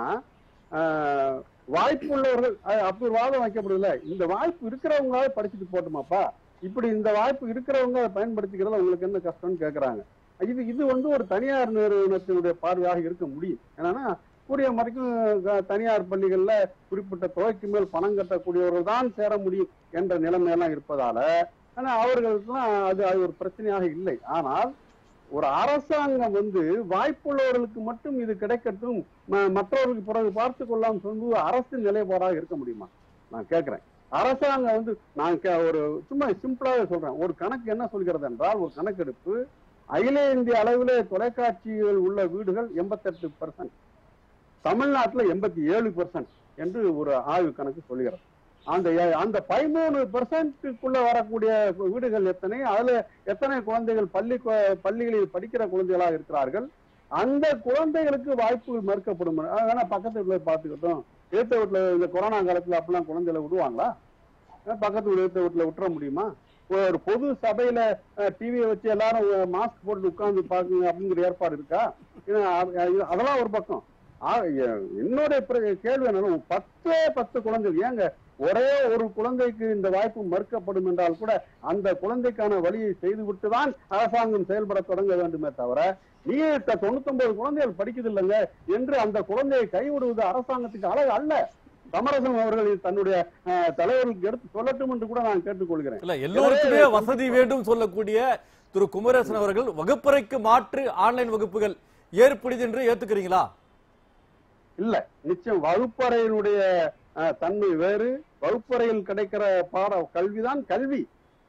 அஹ் வாய்ப்பு உள்ளவர்கள் அஹ் அப்படி ஒரு வாதம் வைக்கப்படுதுல இந்த வாய்ப்பு இருக்கிறவங்களால படிச்சுட்டு போட்டுமாப்பா இப்படி இந்த வாய்ப்பு இருக்கிறவங்க அதை பயன்படுத்திக்கிறதுல உங்களுக்கு என்ன கஷ்டம்னு கேக்குறாங்க இது இது வந்து ஒரு தனியார் நிறுவனத்தினுடைய பார்வையாக இருக்க முடியும் என்னன்னா கூடிய வரைக்கும் க- தனியார் பள்ளிகள்ல குறிப்பிட்ட தொகைக்கு மேல் பணம் கட்டக்கூடியவர்கள் தான் சேர முடியும் என்ற நிலைமையெல்லாம் இருப்பதால ஆனா அவர்களுக்கெல்லாம் அது அது ஒரு பிரச்சனையாக இல்லை ஆனால் ஒரு அரசாங்கம் வந்து வாய்ப்புள்ளவர்களுக்கு மட்டும் இது கிடைக்கட்டும் ம- மற்றவர்களுக்கு பிறகு பார்த்து கொள்ளாமல் சொல்வது அரசு நிலைப்பாடாக இருக்க முடியுமா நான் கேட்கிறேன் அரசாங்கம் வந்து நான் கே- ஒரு சும்மா சிம்பிளாவே சொல்றேன் ஒரு கணக்கு என்ன சொல்கிறது என்றால் ஒரு கணக்கெடுப்பு அகில இந்திய அளவிலே தொலைக்காட்சிகள் உள்ள வீடுகள் எண்பத்தெட்டு பர்சன்ட் தமிழ்நாட்டுல எண்பத்தி ஏழு பர்சன்ட் என்று ஒரு ஆய்வு கணக்கு சொல்லுகிறது அந்த எ- அந்த பதிமூணு பெர்சன்ட்டுக்குள்ள வரக்கூடிய வீடுகள் எத்தனை அதுல எத்தனை குழந்தைகள் பள்ளி கு- பள்ளிகளில் படிக்கிற குழந்தைகளாக இருக்கிறார்கள் அந்த குழந்தைகளுக்கு வாய்ப்புகள் மறுக்கப்படும் அது வேணா பக்கத்து வீட்டுல பார்த்துக்கிட்டோம் ஏத்த வீட்டுல இந்த கொரோனா காலத்துல அப்படிலாம் குழந்தைகளை விடுவாங்களா அஹ் பக்கத்து வீடு ஏத்த வீட்டுல விட்டுற முடியுமா ஒரு பொது சபையில டிவியை வச்சு எல்லாரும் மாஸ்க் போட்டு உட்கார்ந்து பாக்குங்க அப்படிங்கிற ஏற்பாடு இருக்கா இது அ- இது- அதெல்லாம் ஒரு பக்கம் ஆ, எ- என்னுடைய பிர- கேள்வி என்னன்னா பத்தே பத்து குழந்தைகள் ஏங்க ஒரே ஒரு குழந்தைக்கு இந்த வாய்ப்பு மறுக்கப்படும் என்றால் கூட அந்த குழந்தைக்கான வழியை செய்துவிட்டு தான் அரசாங்கம் செயல்பட தொடங்க வேண்டுமே தவிர நீ தொண்ணூத்தொன்பது குழந்தைகள் படிக்குது இல்லைங்க என்று அந்த குழந்தையை கைவிடுவது அரசாங்கத்துக்கு அழகு அல்ல சமரசம் அவர்கள் இது தன்னுடைய அஹ், தலைவர்களுக்கு எடுத்து சொல்லட்டும் என்று கூட நான் கேட்டுக்கொள்கிறேன் இல்ல எல்லோருக்குமே வசதி வேண்டும் சொல்லக்கூடிய திரு குமரேசன் அவர்கள் வகுப்பறைக்கு மாற்று ஆன்லைன் வகுப்புகள் ஏற்படுது என்று ஏத்துக்கிறீங்களா இல்ல நிச்சயம் வகுப்பறையினுடைய அஹ், தன்மை வேறு வகுப்பறையில் கிடைக்கிற பாட கல்விதான் கல்வி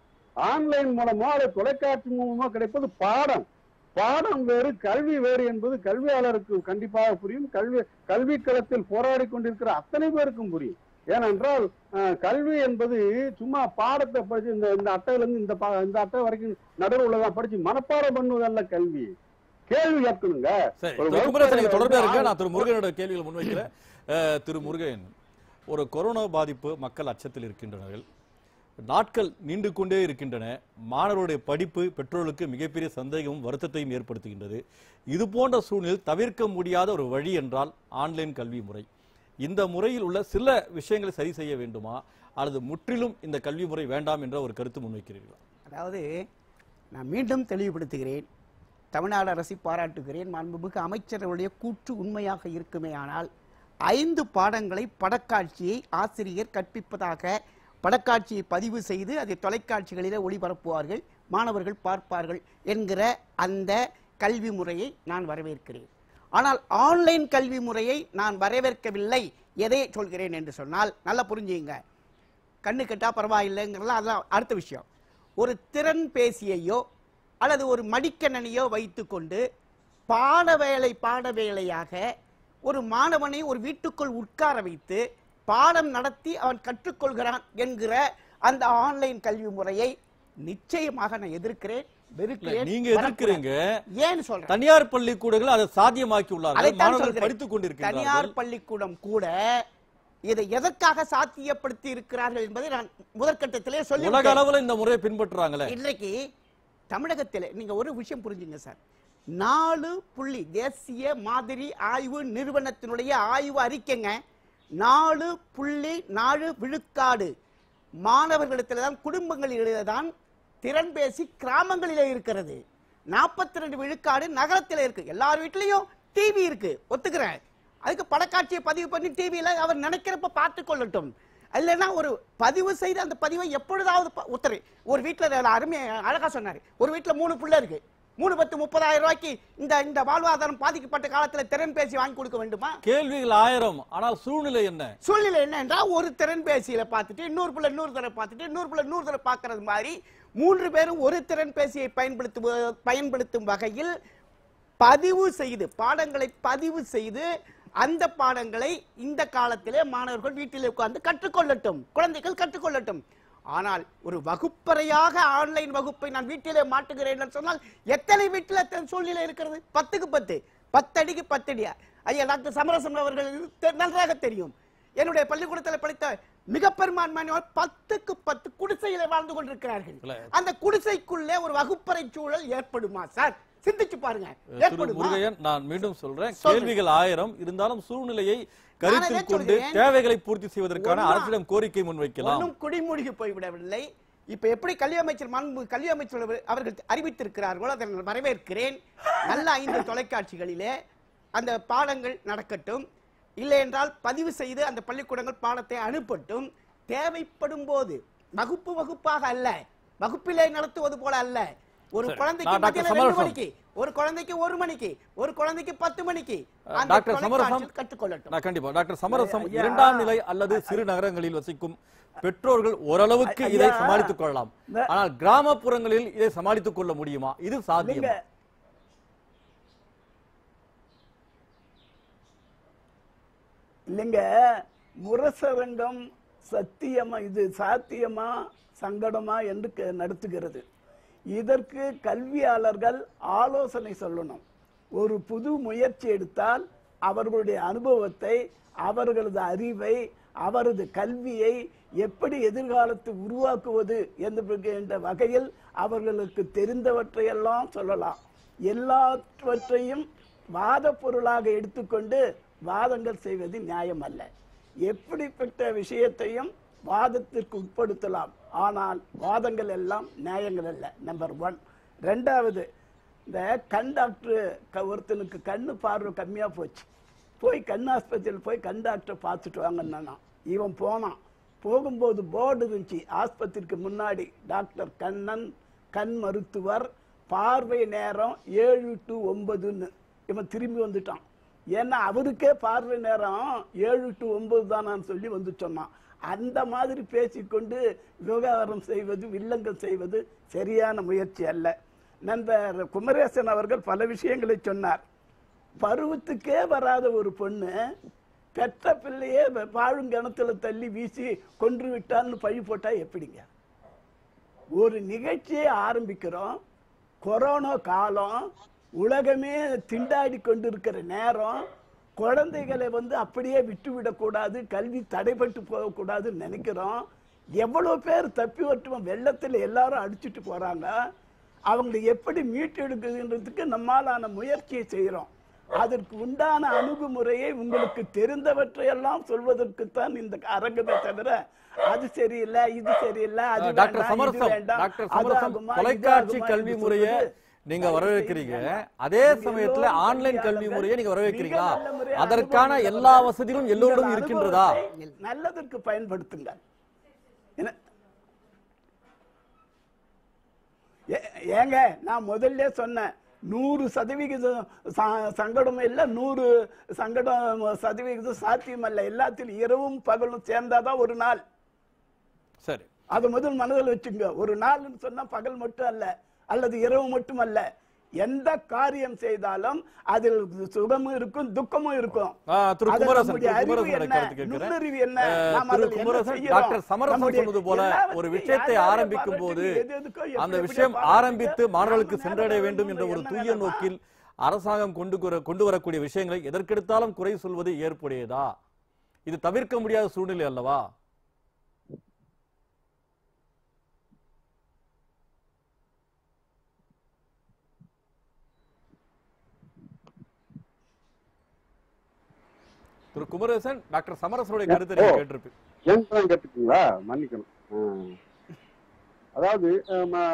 ஆன்லைன் மூலமோ அல்லது தொலைக்காட்சி மூலமோ கிடைப்பது பாடம் பாடம் வேறு கல்வி வேறு என்பது கல்வியாளருக்கு கண்டிப்பாக புரியும் கல்வி கல்வி களத்தில் போராடி கொண்டிருக்கிற அத்தனை பேருக்கும் புரியும் ஏனென்றால் அஹ், கல்வி என்பது சும்மா பாடத்தை படிச்சு இந்த இந்த அட்டையில இருந்து இந்த பா- இந்த அட்டை வரைக்கும் நடுவில் உள்ளதான் படிச்சு மனப்பாடம் பண்ணுவதல்ல கல்வி கேள்வி கேட்கணுங்க சரி ஒரு திரு குமரேசன் நீங்க வகுப்பறையில தொடர்ந்து வந்து இருக்க நான் திரு முருகனோட கேள்விகளை முன்வைக்கிறேன் அஹ், திரு முருகன் ஒரு கொரோனா பாதிப்பு மக்கள் அச்சத்தில் இருக்கின்றனர் நாட்கள் நீண்டு கொண்டே இருக்கின்றன மாணவருடைய படிப்பு பெற்றோர்களுக்கு மிகப்பெரிய சந்தேகமும் வருத்தத்தையும் ஏற்படுத்துகின்றது இது போன்ற சூழ்நிலையில் தவிர்க்க முடியாத ஒரு வழி என்றால் ஆன்லைன் கல்வி முறை இந்த முறையில் உள்ள சில விஷயங்களை சரி செய்ய வேண்டுமா அல்லது முற்றிலும் இந்த கல்வி முறை வேண்டாம் என்ற ஒரு கருத்து முன்வைக்கிறீர்களா அதாவது நான் மீண்டும் தெளிவுபடுத்துகிறேன் தமிழ்நாடு அரசை பாராட்டுகிறேன் மாண்புமிகு அமைச்சர்களுடைய கூற்று உண்மையாக இருக்குமே ஆனால் ஐந்து பாடங்களை படக்காட்சியை ஆசிரியர் கற்பிப்பதாக படக்காட்சியை பதிவு செய்து அதை தொலைக்காட்சிகளிலே ஒளிபரப்புவார்கள் மாணவர்கள் பார்ப்பார்கள் என்கிற அந்த கல்வி முறையை நான் வரவேற்கிறேன் ஆனால் ஆன்லைன் கல்வி முறையை நான் வரவேற்கவில்லை எதை சொல்கிறேன் என்று சொன்னால் நல்லா புரிஞ்சுங்க கண்ணு கெட்டா பரவாயில்லைங்கிறதுலாம் அதெல்லாம் அடுத்த விஷயம் ஒரு திறன் பேசியையோ அல்லது ஒரு மடிக்கணினியோ வைத்துக்கொண்டு பாட வேலை பாட வேலையாக ஒரு மாணவனை ஒரு வீட்டுக்குள் உட்கார வைத்து பாடம் நடத்தி அவன் கற்றுக்கொள்கிறான் என்கிற அந்த ஆன்லைன் கல்வி முறையை நிச்சயமாக நான் எதிர்க்கிறேன் இல்ல, வெறுக்கிறேன் நீங்க வரக்கூடாது. எதிர்க்கிறீங்க ஏன்னு சொல்றேன் தனியார் பள்ளிக்கூடங்கள் அதை சாத்தியமாக்கி உள்ளார்கள் அதைத்தான் மாணவர்கள் சொல்கிறேன். படித்துக் கொண்டிருக்கிறார்கள் தனியார் பள்ளிக்கூடம் கூட இதை எதற்காக சாத்தியப்படுத்தி இருக்கிறார்கள் என்பதை நான் முதற்கட்டத்திலே சொல்லி உலக அளவுல இந்த முறையை பின்பற்றுறாங்களே இன்றைக்கு தமிழகத்தில் நீங்க ஒரு விஷயம் புரிஞ்சுங்க சார் நாலு புள்ளி தேசிய மாதிரி ஆய்வு நிறுவனத்தினுடைய ஆய்வு அறிக்கைங்க நாலு புள்ளி நாலு விழுக்காடு மாணவர்களிடத்தில் தான் குடும்பங்களிலே தான் திறன் பேசி கிராமங்களிலே இருக்கிறது நாற்பத்தி ரெண்டு விழுக்காடு நகரத்தில் இருக்கு எல்லார் வீட்லயும் டிவி இருக்கு ஒத்துக்கிறேன் அதுக்கு படக்காட்சியை பதிவு பண்ணி டிவியில அவர் நினைக்கிறப்ப பார்த்து கொள்ளட்டும் இல்லைன்னா ஒரு பதிவு செய்து அந்த பதிவை எப்பொழுதாவது ப- ஒருத்தர் ஒரு வீட்டில் அருமை அழகா சொன்னாரு ஒரு வீட்டில் மூணு பிள்ளை இருக்கு மூணு பத்து முப்பதாயிரம் ரூபாய்க்கு இந்த இந்த வாழ்வாதாரம் பாதிக்கப்பட்ட காலத்துல திறன் பேசி வாங்கி கொடுக்க வேண்டுமா கேள்விகள் ஆயிரம் ஆனால் சூழ்நிலை என்ன சூழ்நிலை என்னன்றா ஒரு திறன்பேசியில பார்த்துட்டு இன்னொரு பிள்ளை இன்னொரு தடவை பார்த்துட்டு இன்னொரு பிள்ளை இன்னொரு தடவை பார்க்கறது மாதிரி மூன்று பேரும் ஒரு திறன்பேசியை பயன்படுத்தும் பயன்படுத்தும் வகையில் பதிவு செய்து பாடங்களை பதிவு செய்து அந்த பாடங்களை இந்த காலத்திலே மாணவர்கள் வீட்டிலே உட்கார்ந்து கற்றுக்கொள்ளட்டும் குழந்தைகள் கற்றுக்கொள்ளட்டும் ஆனால் ஒரு வகுப்பறையாக ஆன்லைன் வகுப்பை நான் வீட்டிலே மாட்டுகிறேன் என்று சொன்னால் எத்தனை வீட்டில் அத்தனை சூழ்நிலை இருக்கிறது பத்துக்கு பத்து பத்தடிக்கு பத்தடியா ஐயா டாக்டர் சமரசம் அவர்கள் தெ- நன்றாக தெரியும் என்னுடைய பள்ளிக்கூடத்தில் படித்த மிக பெரும்பான்மையானவர் பத்துக்கு பத்து குடிசையில வாழ்ந்து கொண்டிருக்கிறார்கள் இல்ல. அந்த குடிசைக்குள்ளே ஒரு வகுப்பறை சூழல் ஏற்படுமா சார் சிந்திச்சு பாருங்க திரு ஏற்படுமா முருகையன் நான் மீண்டும் சொல்றேன் சொல்லுங்க. கேள்விகள் ஆயிரம் இருந்தாலும் சூழ்நிலையை நானே கருத்தில் கொண்டு சொல்கிறேன். தேவைகளை பூர்த்தி செய்வதற்கான ஒண்ணா- அரசிடம் கோரிக்கை முன்வைக்கலாம் ஒன்றும் குடிமூழ்கி போய்விடவில்லை இப்ப எப்படி கல்வி அமைச்சர் மாண்பு கல்வி அமைச்சர் அவர்- அவர்கள் அறிவித்திருக்கிறார்களோ அதை நான் வரவேற்கிறேன் நல்ல ஐந்து தொலைக்காட்சிகளிலே அந்த பாடங்கள் நடக்கட்டும் இல்லை என்றால் பதிவு செய்து அந்த பள்ளிக்கூடங்கள் பாடத்தை அனுப்பட்டும் தேவைப்படும் போது வகுப்பு வகுப்பாக அல்ல வகுப்பிலே நடத்துவது போல அல்ல ஒரு சரி. குழந்தைக்கு நான் டாக்டர் மத்தியில ரெண்டு சமரசம். மணிக்கு ஒரு குழந்தைக்கு ஒரு மணிக்கு ஒரு குழந்தைக்கு பத்து மணிக்கு அந்த டாக்டர் சமரசம் தொலைக்காட்சியில் கற்றுக்கொள்ளட்டும் நான் கண்டிப்பா டாக்டர் சமரசம் ஐயா. இரண்டாம் நிலை அல்லது சிறு நகரங்களில் வசிக்கும் பெற்றோர்கள் ஓரளவுக்கு ஐயா. இதை சமாளித்துக் கொள்ளலாம் இந்த- ஆனால் கிராமப்புறங்களில் இதை சமாளித்துக் கொள்ள முடியுமா இது இல்லைங்க சாத்தியம் இல்லைங்க முரசரங்கம் சத்தியமா இது சாத்தியமா சங்கடமா என்று கே- நடத்துகிறது இதற்கு கல்வியாளர்கள் ஆலோசனை சொல்லணும் ஒரு புது முயற்சி எடுத்தால் அவர்களுடைய அனுபவத்தை அவர்களது அறிவை அவரது கல்வியை எப்படி எதிர்காலத்தை உருவாக்குவது என்ற வகையில் அவர்களுக்கு தெரிந்தவற்றையெல்லாம் சொல்லலாம் எல்லாவற்றையும் வாத பொருளாக எடுத்துக்கொண்டு வாதங்கள் செய்வது நியாயம் அல்ல எப்படிப்பட்ட விஷயத்தையும் வாதத்திற்கு உட்படுத்தலாம் ஆனால் வாதங்கள் எல்லாம் நியாயங்கள் அல்ல நம்பர் ஒன் ரெண்டாவது இந்த கண் டாக்டர் க- ஒருத்தனுக்கு கண்ணு பார்வை கம்மியா போச்சு போய் கண் ஆஸ்பத்திரியில் போய் கண் டாக்டர் பார்த்துட்டு வாங்கன்னா இவன் போனான் போகும்போது போர்டு இருந்துச்சு ஆஸ்பத்திரிக்கு முன்னாடி டாக்டர் கண்ணன் கண் மருத்துவர் பார்வை நேரம் ஏழு டு ஒன்பதுன்னு இவன் திரும்பி வந்துட்டான் ஏன்னா அவருக்கே பார்வை நேரம் ஏழு டு ஒன்பது தானான்னு சொல்லி வந்து சொன்னான் அந்த மாதிரி பேசிக்கொண்டு விவகாரம் செய்வது வில்லங்கள் செய்வது சரியான முயற்சி அல்ல நண்பர் குமரேசன் அவர்கள் பல விஷயங்களை சொன்னார் பருவத்துக்கே வராத ஒரு பொண்ணு பெற்ற பிள்ளையே வ- பாழும் கிணத்துல தள்ளி வீசி கொன்று விட்டான்னு பழி போட்டா எப்படிங்க ஒரு நிகழ்ச்சியை ஆரம்பிக்கிறோம் கொரோனா காலம் உலகமே திண்டாடி கொண்டிருக்கிற நேரம் குழந்தைகளை வந்து அப்படியே விட்டு விடக்கூடாது கல்வி தடைபட்டு போகக்கூடாதுன்னு நினைக்கிறோம் எவ்வளவு பேர் தப்பி வரட்டும் வெள்ளத்துல எல்லாரும் அடிச்சுட்டு போறாங்க அவங்களை எப்படி மீட்டெடுக்குதுன்றதுக்கு நம்மாலான முயற்சியை செய்கிறோம் அதற்கு உண்டான அணுகுமுறையை உங்களுக்கு தெரிந்தவற்றையெல்லாம் சொல்வதற்குத்தான் இந்த அரங்கமே தவிர அது சரியில்லை இது சரியில்லை அது டாக்டர் வேண்டாம், இது சமரசம் வேண்டாம், டாக்டர் அது சமரசம் ஆகுமா, இது தொலைக்காட்சி ஆகுமா கல்வி என்று முறையை சொல்வது நீங்க தயவு வரவேற்கிறீங்க செய்து வேண்டாம். அதே நீங்க சமயத்துல எல்லோரும் ஆன்லைன் கல்வி கல்வியாளர்கள் முறையை நீங்க வரவேற்கிறீங்களா மிக நல்ல முறையை அதற்கான அனுபவம் எல்லா உள்ளவர்கள் வசதிகளும் எல்லோரிடம் உங்கள் இருக்கின்றதா அனுபவத்தை நல்லதற்கு பயன்படுத்துங்கள் என்ன ஏ- ஏங்க நான் முதல்ல சொன்னேன் நூறு சதவிகிதம் ச- சங்கடம் இல்ல நூறு சங்கடம் சதவிகிதம் சாத்தியம் அல்ல எல்லாத்திலும் இரவும் பகலும் சேர்ந்தாதான் ஒரு நாள் சரி அது முதல் மனதில் வச்சுங்க ஒரு நாள்னு சொன்னா பகல் மட்டும் அல்ல அல்லது இரவு மட்டும் அல்ல எந்த காரியம் செய்தாலும் அதில் சுகமும் இருக்கும் துக்கமும் இருக்கும் ஆ, திரு அதில் குமரசன், நம்முடைய திரு அறிவு குமரசன் என்ன, கருத்து கேட்கிறேன். நுண்ணறிவு என்ன, அஹ், நாம் திரு அதில் என்ன குமரசன், செய்கிறோம்? டாக்டர் சமரசம் நம்முடைய சொன்னது போல எல்லாவற்றையும் ஒரு விஷயத்தை யார் யாரை ஆரம்பிக்கும் போது பாராட்டி, எது எதுக்கோ எப்படி அந்த எப்படி விஷயம் பாராட்டி, ஆரம்பித்து மாணவர்களுக்கு நம்ம சென்றடைய மேல வேண்டும் என்ற ஒரு என்ன தூய வேணாமா? நோக்கில் அரசாங்கம் கொண்டு வர- கொண்டு வரக்கூடிய விஷயங்களை எதற்கெடுத்தாலும் குறை சொல்வது ஏற்புடையதா இது தவிர்க்க முடியாத சூழ்நிலை அல்லவா திரு குமரேசன் டாக்டர் சமரசனுடைய கருத்தை நீங்க ஓ. கேட்டிருப்பீங்க ஏன் கேட்டுக்கீங்களா மன்னிக்கணும் ஆ. அதாவது ஆம், ஆ,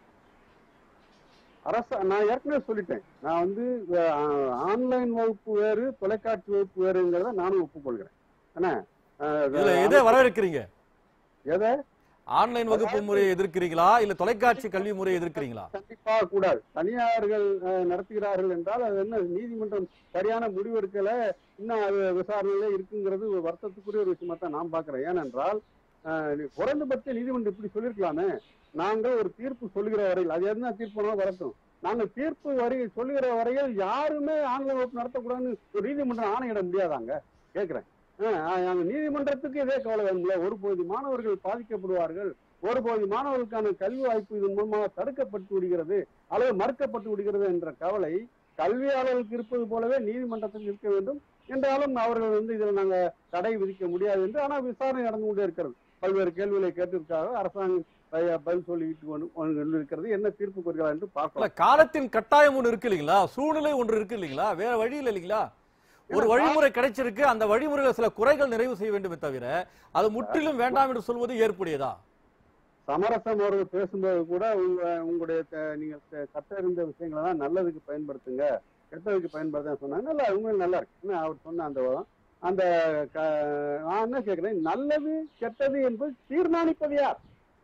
அரசு நான் ஏற்கனவே சொல்லிட்டேன் நான் வந்து ஆன்லைன் வகுப்பு வேறு தொலைக்காட்சி வகுப்பு வேறுங்கிறத நானும் ஒப்புக்கொள்கிறேன் என்ன ஆ, இதுல எதை வரவேற்கிறீங்க எதை ஆன்லைன் வகுப்பு முறையை எதிர்க்கிறீங்களா இல்ல தொலைக்காட்சி கல்வி முறையை எதிர்க்கிறீங்களா கண்டிப்பாக கூடாது தனியார்கள் அஹ், நடத்துகிறார்கள் என்றால் அது என்ன நீதிமன்றம் சரியான முடிவெடுக்கல இன்னும் அது விசாரணையில இருக்குங்கிறது ஒரு வருத்தத்துக்குரிய ஒரு விஷயமா தான் நான் பாக்குறேன் ஏனென்றால் அஹ், நீ- குறைந்தபட்ச நீதிமன்றம் இப்படி சொல்லியிருக்கலாமே நாங்கள் ஒரு தீர்ப்பு சொல்லுகிற வரையில் அது என்ன தீர்ப்பு வரட்டும் நாங்கள் தீர்ப்பு வரை சொல்லுகிற வரையில் யாருமே ஆன்லைன் வகுப்பு நடத்தக்கூடாதுன்னு ஒரு நீதிமன்றம் ஆணையிட முடியாதாங்க கேட்கிறேன் அஹ், அஹ், நீதிமன்றத்துக்கு இதே கவலை வேணும்ல ஒரு பகுதி மாணவர்கள் பாதிக்கப்படுவார்கள் ஒரு பகுதி மாணவர்களுக்கான கல்வி வாய்ப்பு இதன் மூலமாக தடுக்கப்பட்டு விடுகிறது அல்லது மறுக்கப்பட்டு விடுகிறது என்ற கவலை கல்வியாளர்களுக்கு இருப்பது போலவே நீதிமன்றத்தில் இருக்க வேண்டும் என்றாலும் அவர்கள் வந்து இதில் நாங்க தடை விதிக்க முடியாது என்று ஆனால் விசாரணை நடந்து கொண்டே இருக்கிறது பல்வேறு கேள்விகளை கேட்டிருக்காங்க அரசாங்கம் ப- பதில் சொல்லிட்டு கொண்டு கொண்டு இருக்கிறது என்ன தீர்ப்பு கொடுக்கிறார் என்று இல்ல பார்க்கலாம் காலத்தின் கட்டாயம் ஒண்ணு இருக்கு இல்லைங்களா சூழ்நிலை ஒன்று இருக்கு இல்லைங்களா வேற வழி இல்லை இல்லைங்களா ஒரு வழிமுறை கிடைச்சிருக்கு அந்த வழிமுறையில சில குறைகள் நிறைவு செய்ய வேண்டுமே தவிர அது முற்றிலும் வேண்டாம் என்று சொல்வது ஏற்புடையதா சமரசம் ஒரு பேசும்போது கூட உங்க உங்களுடைய த- நீங்க த- கற்றறிந்த விஷயங்களை தான் நல்லதுக்கு பயன்படுத்துங்க கெட்டதுக்கு பயன்படுத்த சொன்னாங்க நல்லா உண்மையில நல்லா இருக்கு என்ன அவர் சொன்ன அந்த வாதம் அந்த க- நான் என்ன கேக்குறேன் நல்லது கெட்டது என்பது தீர்மானிப்பது யார்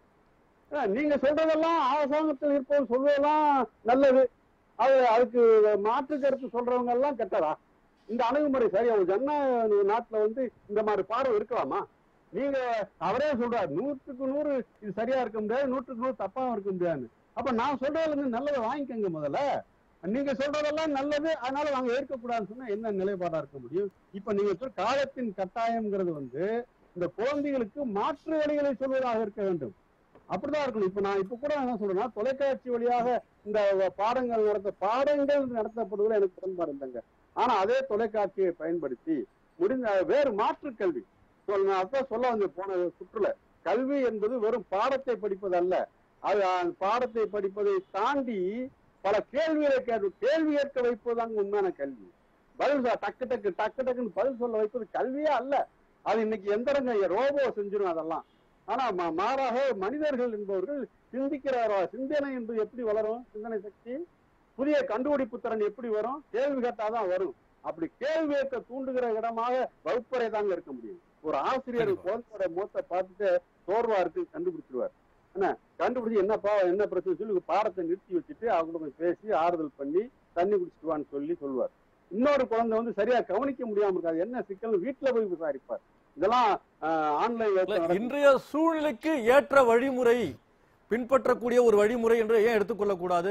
ஆ, நீங்க சொல்றதெல்லாம் அரசாங்கத்தில் இருப்பவர் சொல்வதெல்லாம் நல்லது அது அதுக்கு மாற்று கருத்து சொல்றவங்க எல்லாம் கெட்டதா இந்த அணுகுமுறை சரியா ஒரு ஜன்ன நாட்டுல வந்து இந்த மாதிரி பார்வை இருக்கலாமா நீங்க அவரே சொல்றாரு நூற்றுக்கு நூறு இது சரியா இருக்க முடியாது நூற்றுக்கு நூறு தப்பாவும் இருக்க முடியாதுன்னு அப்ப நான் சொல்றதுல இருந்து நல்லதை வாங்கிக்கங்க முதல்ல நீங்க சொல்றதெல்லாம் நல்லது அதனால நாங்க ஏற்கக்கூடாதுன்னு சொன்னா என்ன நிலைப்பாடா இருக்க முடியும் இப்ப நீங்க சொல்ற காலத்தின் கட்டாயம்ங்கிறது வந்து இந்த குழந்தைகளுக்கு மாற்று வழிகளை சொல்வதாக இருக்க வேண்டும் அப்படிதான் இருக்கணும் இப்ப நான் இப்ப கூட என்ன சொல்றேன்னா தொலைக்காட்சி வழியாக இந்த பாடங்கள் நடத்த பாடங்கள் நடத்தப்படுவதில் எனக்கு உடன்பாடு இல்லைங்க ஆனா அதே தொலைக்காட்சியை பயன்படுத்தி முடிந்த வேறு மாற்று கல்வி சொல்ல நான் அதான் சொல்ல வந்து போன சுற்றுல கல்வி என்பது வெறும் பாடத்தை படிப்பது அல்ல அது அந்த பாடத்தை படிப்பதை தாண்டி பல கேள்விகளை கேட்க கேள்வி கேட்க வைப்பதுதாங்க உண்மையான கல்வி பதில் சொ- டக்கு டக்கு டக்கு டக்குன்னு பதில் சொல்ல வைப்பது கல்வியே அல்ல அது இன்னைக்கு எந்திரங்க ரோபோ செஞ்சிடும் அதெல்லாம் ஆனா மா- மாறாக மனிதர்கள் என்பவர்கள் சிந்திக்கிற சிந்தனை என்பது எப்படி வளரும் சிந்தனை சக்தி புதிய கண்டுபிடிப்பு திறன் எப்படி வரும் கேள்வி கேட்டாதான் வரும் அப்படி கேள்வி கேட்க தூண்டுகிற இடமாக வகுப்பறை தாங்க இருக்க முடியும் ஒரு ஆசிரியர் கண்டிப்பா. குழந்தையோட முகத்தை பார்த்துட்டு சோர்வா இருக்கு கண்டுபிடிச்சிருவார் என்ன கண்டுபிடிச்சு என்னப்பா என்ன பிரச்சனை சொல்லி பாடத்தை நிறுத்தி வச்சுட்டு அவங்க போய் பேசி ஆறுதல் பண்ணி தண்ணி குடிச்சிட்டு வான்னு சொல்லி சொல்லுவார் இன்னொரு குழந்தை வந்து சரியா கவனிக்க முடியாம இருக்காது என்ன சிக்கல் வீட்டுல போய் விசாரிப்பார் இதெல்லாம் ஆன்லைன் இல்ல, இன்றைய சூழ்நிலைக்கு ஏற்ற வழிமுறை பின்பற்றக்கூடிய ஒரு வழிமுறை என்று ஏன் எடுத்துக்கொள்ளக் கூடாது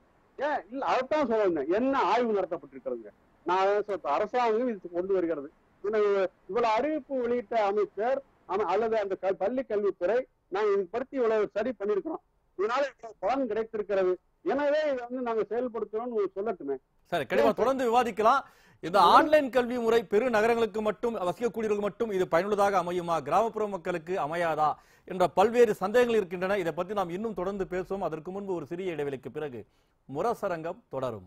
ஏன் இல்ல அதைத்தான் சொல்ல வந்தேன் என்ன ஆய்வு நடத்தப்பட்டிருக்கிறதுங்க நான் அதான் சொல்றேன். அரசாங்கம் இது கொண்டு வருகிறது இவ்வளவு இவ்வளவு அறிவிப்பு வெளியிட்ட அமைச்சர் ஆமா, அல்லது அந்த க- பள்ளி கல்வித்துறை நாங்க இது படுத்தி இவ்வளவு ஸ்டடி பண்ணிருக்கிறோம் இதனால இவ்வளவு பலன் கிடைத்திருக்கிறது எனவே இதை வந்து நாங்க செயல்படுத்துறோம்னு சொல்லட்டுமே சரி கண்டிப்பா தொடர்ந்து விவாதிக்கலாம் இந்த ஆன்லைன் கல்வி முறை பெரு நகரங்களுக்கு மட்டும் வசிக்கக்கூடியவர்களுக்கு மட்டும் இது பயனுள்ளதாக அமையுமா கிராமப்புற மக்களுக்கு அமையாதா என்ற பல்வேறு சந்தேகங்கள் இருக்கின்றன இதை பற்றி நாம் இன்னும் தொடர்ந்து பேசுவோம் அதற்கு முன்பு ஒரு சிறிய இடைவெளிக்கு பிறகு முரசரங்கம் தொடரும்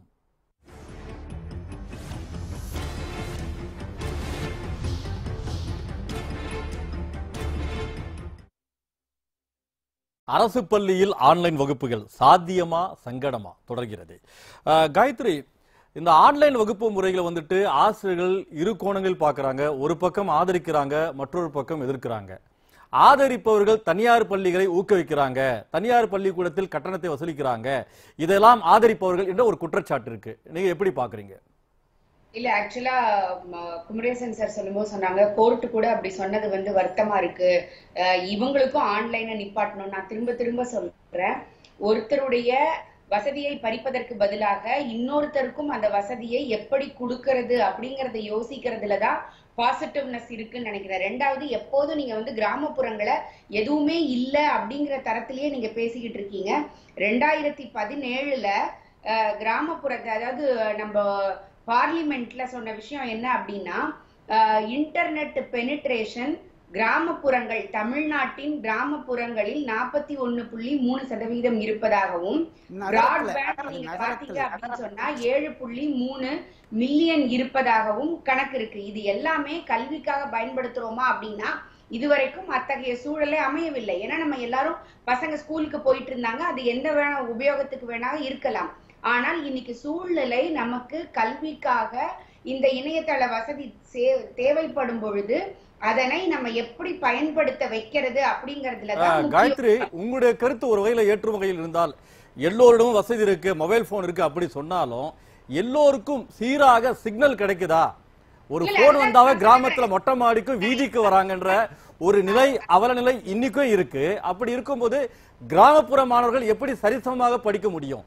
அரசு பள்ளியில் ஆன்லைன் வகுப்புகள் சாத்தியமா சங்கடமா தொடர்கிறது அஹ், காயத்ரி இந்த ஆன்லைன் வகுப்பு முறைகளை வந்துட்டு ஆசிரியர்கள் இரு கோணங்கள் பார்க்கறாங்க ஒரு பக்கம் ஆதரிக்கிறாங்க மற்றொரு பக்கம் எதிர்க்கிறாங்க ஆதரிப்பவர்கள் தனியார் பள்ளிகளை ஊக்குவிக்கிறாங்க தனியார் பள்ளிக்கூடத்தில் கட்டணத்தை வசூலிக்கிறாங்க இதெல்லாம் ஆதரிப்பவர்கள் என்ற ஒரு குற்றச்சாட்டு இருக்கு நீங்க எப்படி பாக்குறீங்க இல்ல ஆக்சுவலா குமரேசன் சார் சொல்லும்போது சொன்னாங்க கோர்ட்டு கூட அப்படி சொன்னது வந்து வருத்தமா இருக்கு அஹ் இவங்களுக்கும் ஆன்லைனை நிப்பாட்டணும் நான் திரும்ப திரும்ப சொல்றேன் ஒருத்தருடைய வசதியை பறிப்பதற்கு பதிலாக இன்னொருத்தருக்கும் அந்த வசதியை எப்படி கொடுக்கறது அப்படிங்கறத யோசிக்கிறதுல தான் பாசிட்டிவ்னஸ் இருக்குன்னு நினைக்கிறேன் ரெண்டாவது எப்போதும் நீங்க வந்து கிராமப்புறங்களை எதுவுமே இல்ல அப்படிங்கிற தரத்திலேயே நீங்க பேசிக்கிட்டு இருக்கீங்க ரெண்டாயிரத்தி பதினேழுல அஹ், கிராமப்புறத்தை அதாவது நம்ம பார்லிமெண்ட்ல சொன்ன விஷயம் என்ன அப்படின்னா இன்டர்நெட் பெனிட்ரேஷன் கிராமப்புறங்கள் தமிழ்நாட்டின் கிராமப்புறங்களில் நாற்பத்தி ஒண்ணு புள்ளி மூணு சதவீதம் இருப்பதாகவும் நகரத்துல, பிராட்பேண்ட் அது நீங்க நகரத்துல, பாத்தீங்க அப்படின்னு சொன்னா ஏழு புள்ளி மூணு மில்லியன் இருப்பதாகவும் கணக்கு இருக்கு இது எல்லாமே கல்விக்காக பயன்படுத்துறோமா அப்படின்னா இதுவரைக்கும் அத்தகைய சூழலே அமையவில்லை ஏன்னா நம்ம எல்லாரும் பசங்க ஸ்கூலுக்கு போயிட்டு இருந்தாங்க அது எந்த வேணா உபயோகத்துக்கு வேணா இருக்கலாம் ஆனால் இன்னைக்கு சூழ்நிலை நமக்கு கல்விக்காக இந்த இணையதள வசதி சே- தேவைப்படும் பொழுது அதனை நம்ம எப்படி பயன்படுத்த வைக்கிறது அப்படிங்கறதுல தான் அஹ், முக்கியம். காயத்ரி உங்களுடைய கருத்து ஒரு வகையில ஏற்றும் வகையில் இருந்தால் எல்லோரிடமும் வசதி இருக்கு மொபைல் போன் இருக்கு அப்படி சொன்னாலும் எல்லோருக்கும் சீராக சிக்னல் கிடைக்குதா ஒரு இல்ல, போன் அதான் வந்தாவே நான் கிராமத்துல மொட்டை மாடிக்கும் வீதிக்கு வராங்கன்ற ஒரு நிலை அவல நிலை இன்னைக்கும் இருக்கு அப்படி இருக்கும்போது கிராமப்புற மாணவர்கள் எப்படி சரிசமமாக படிக்க முடியும்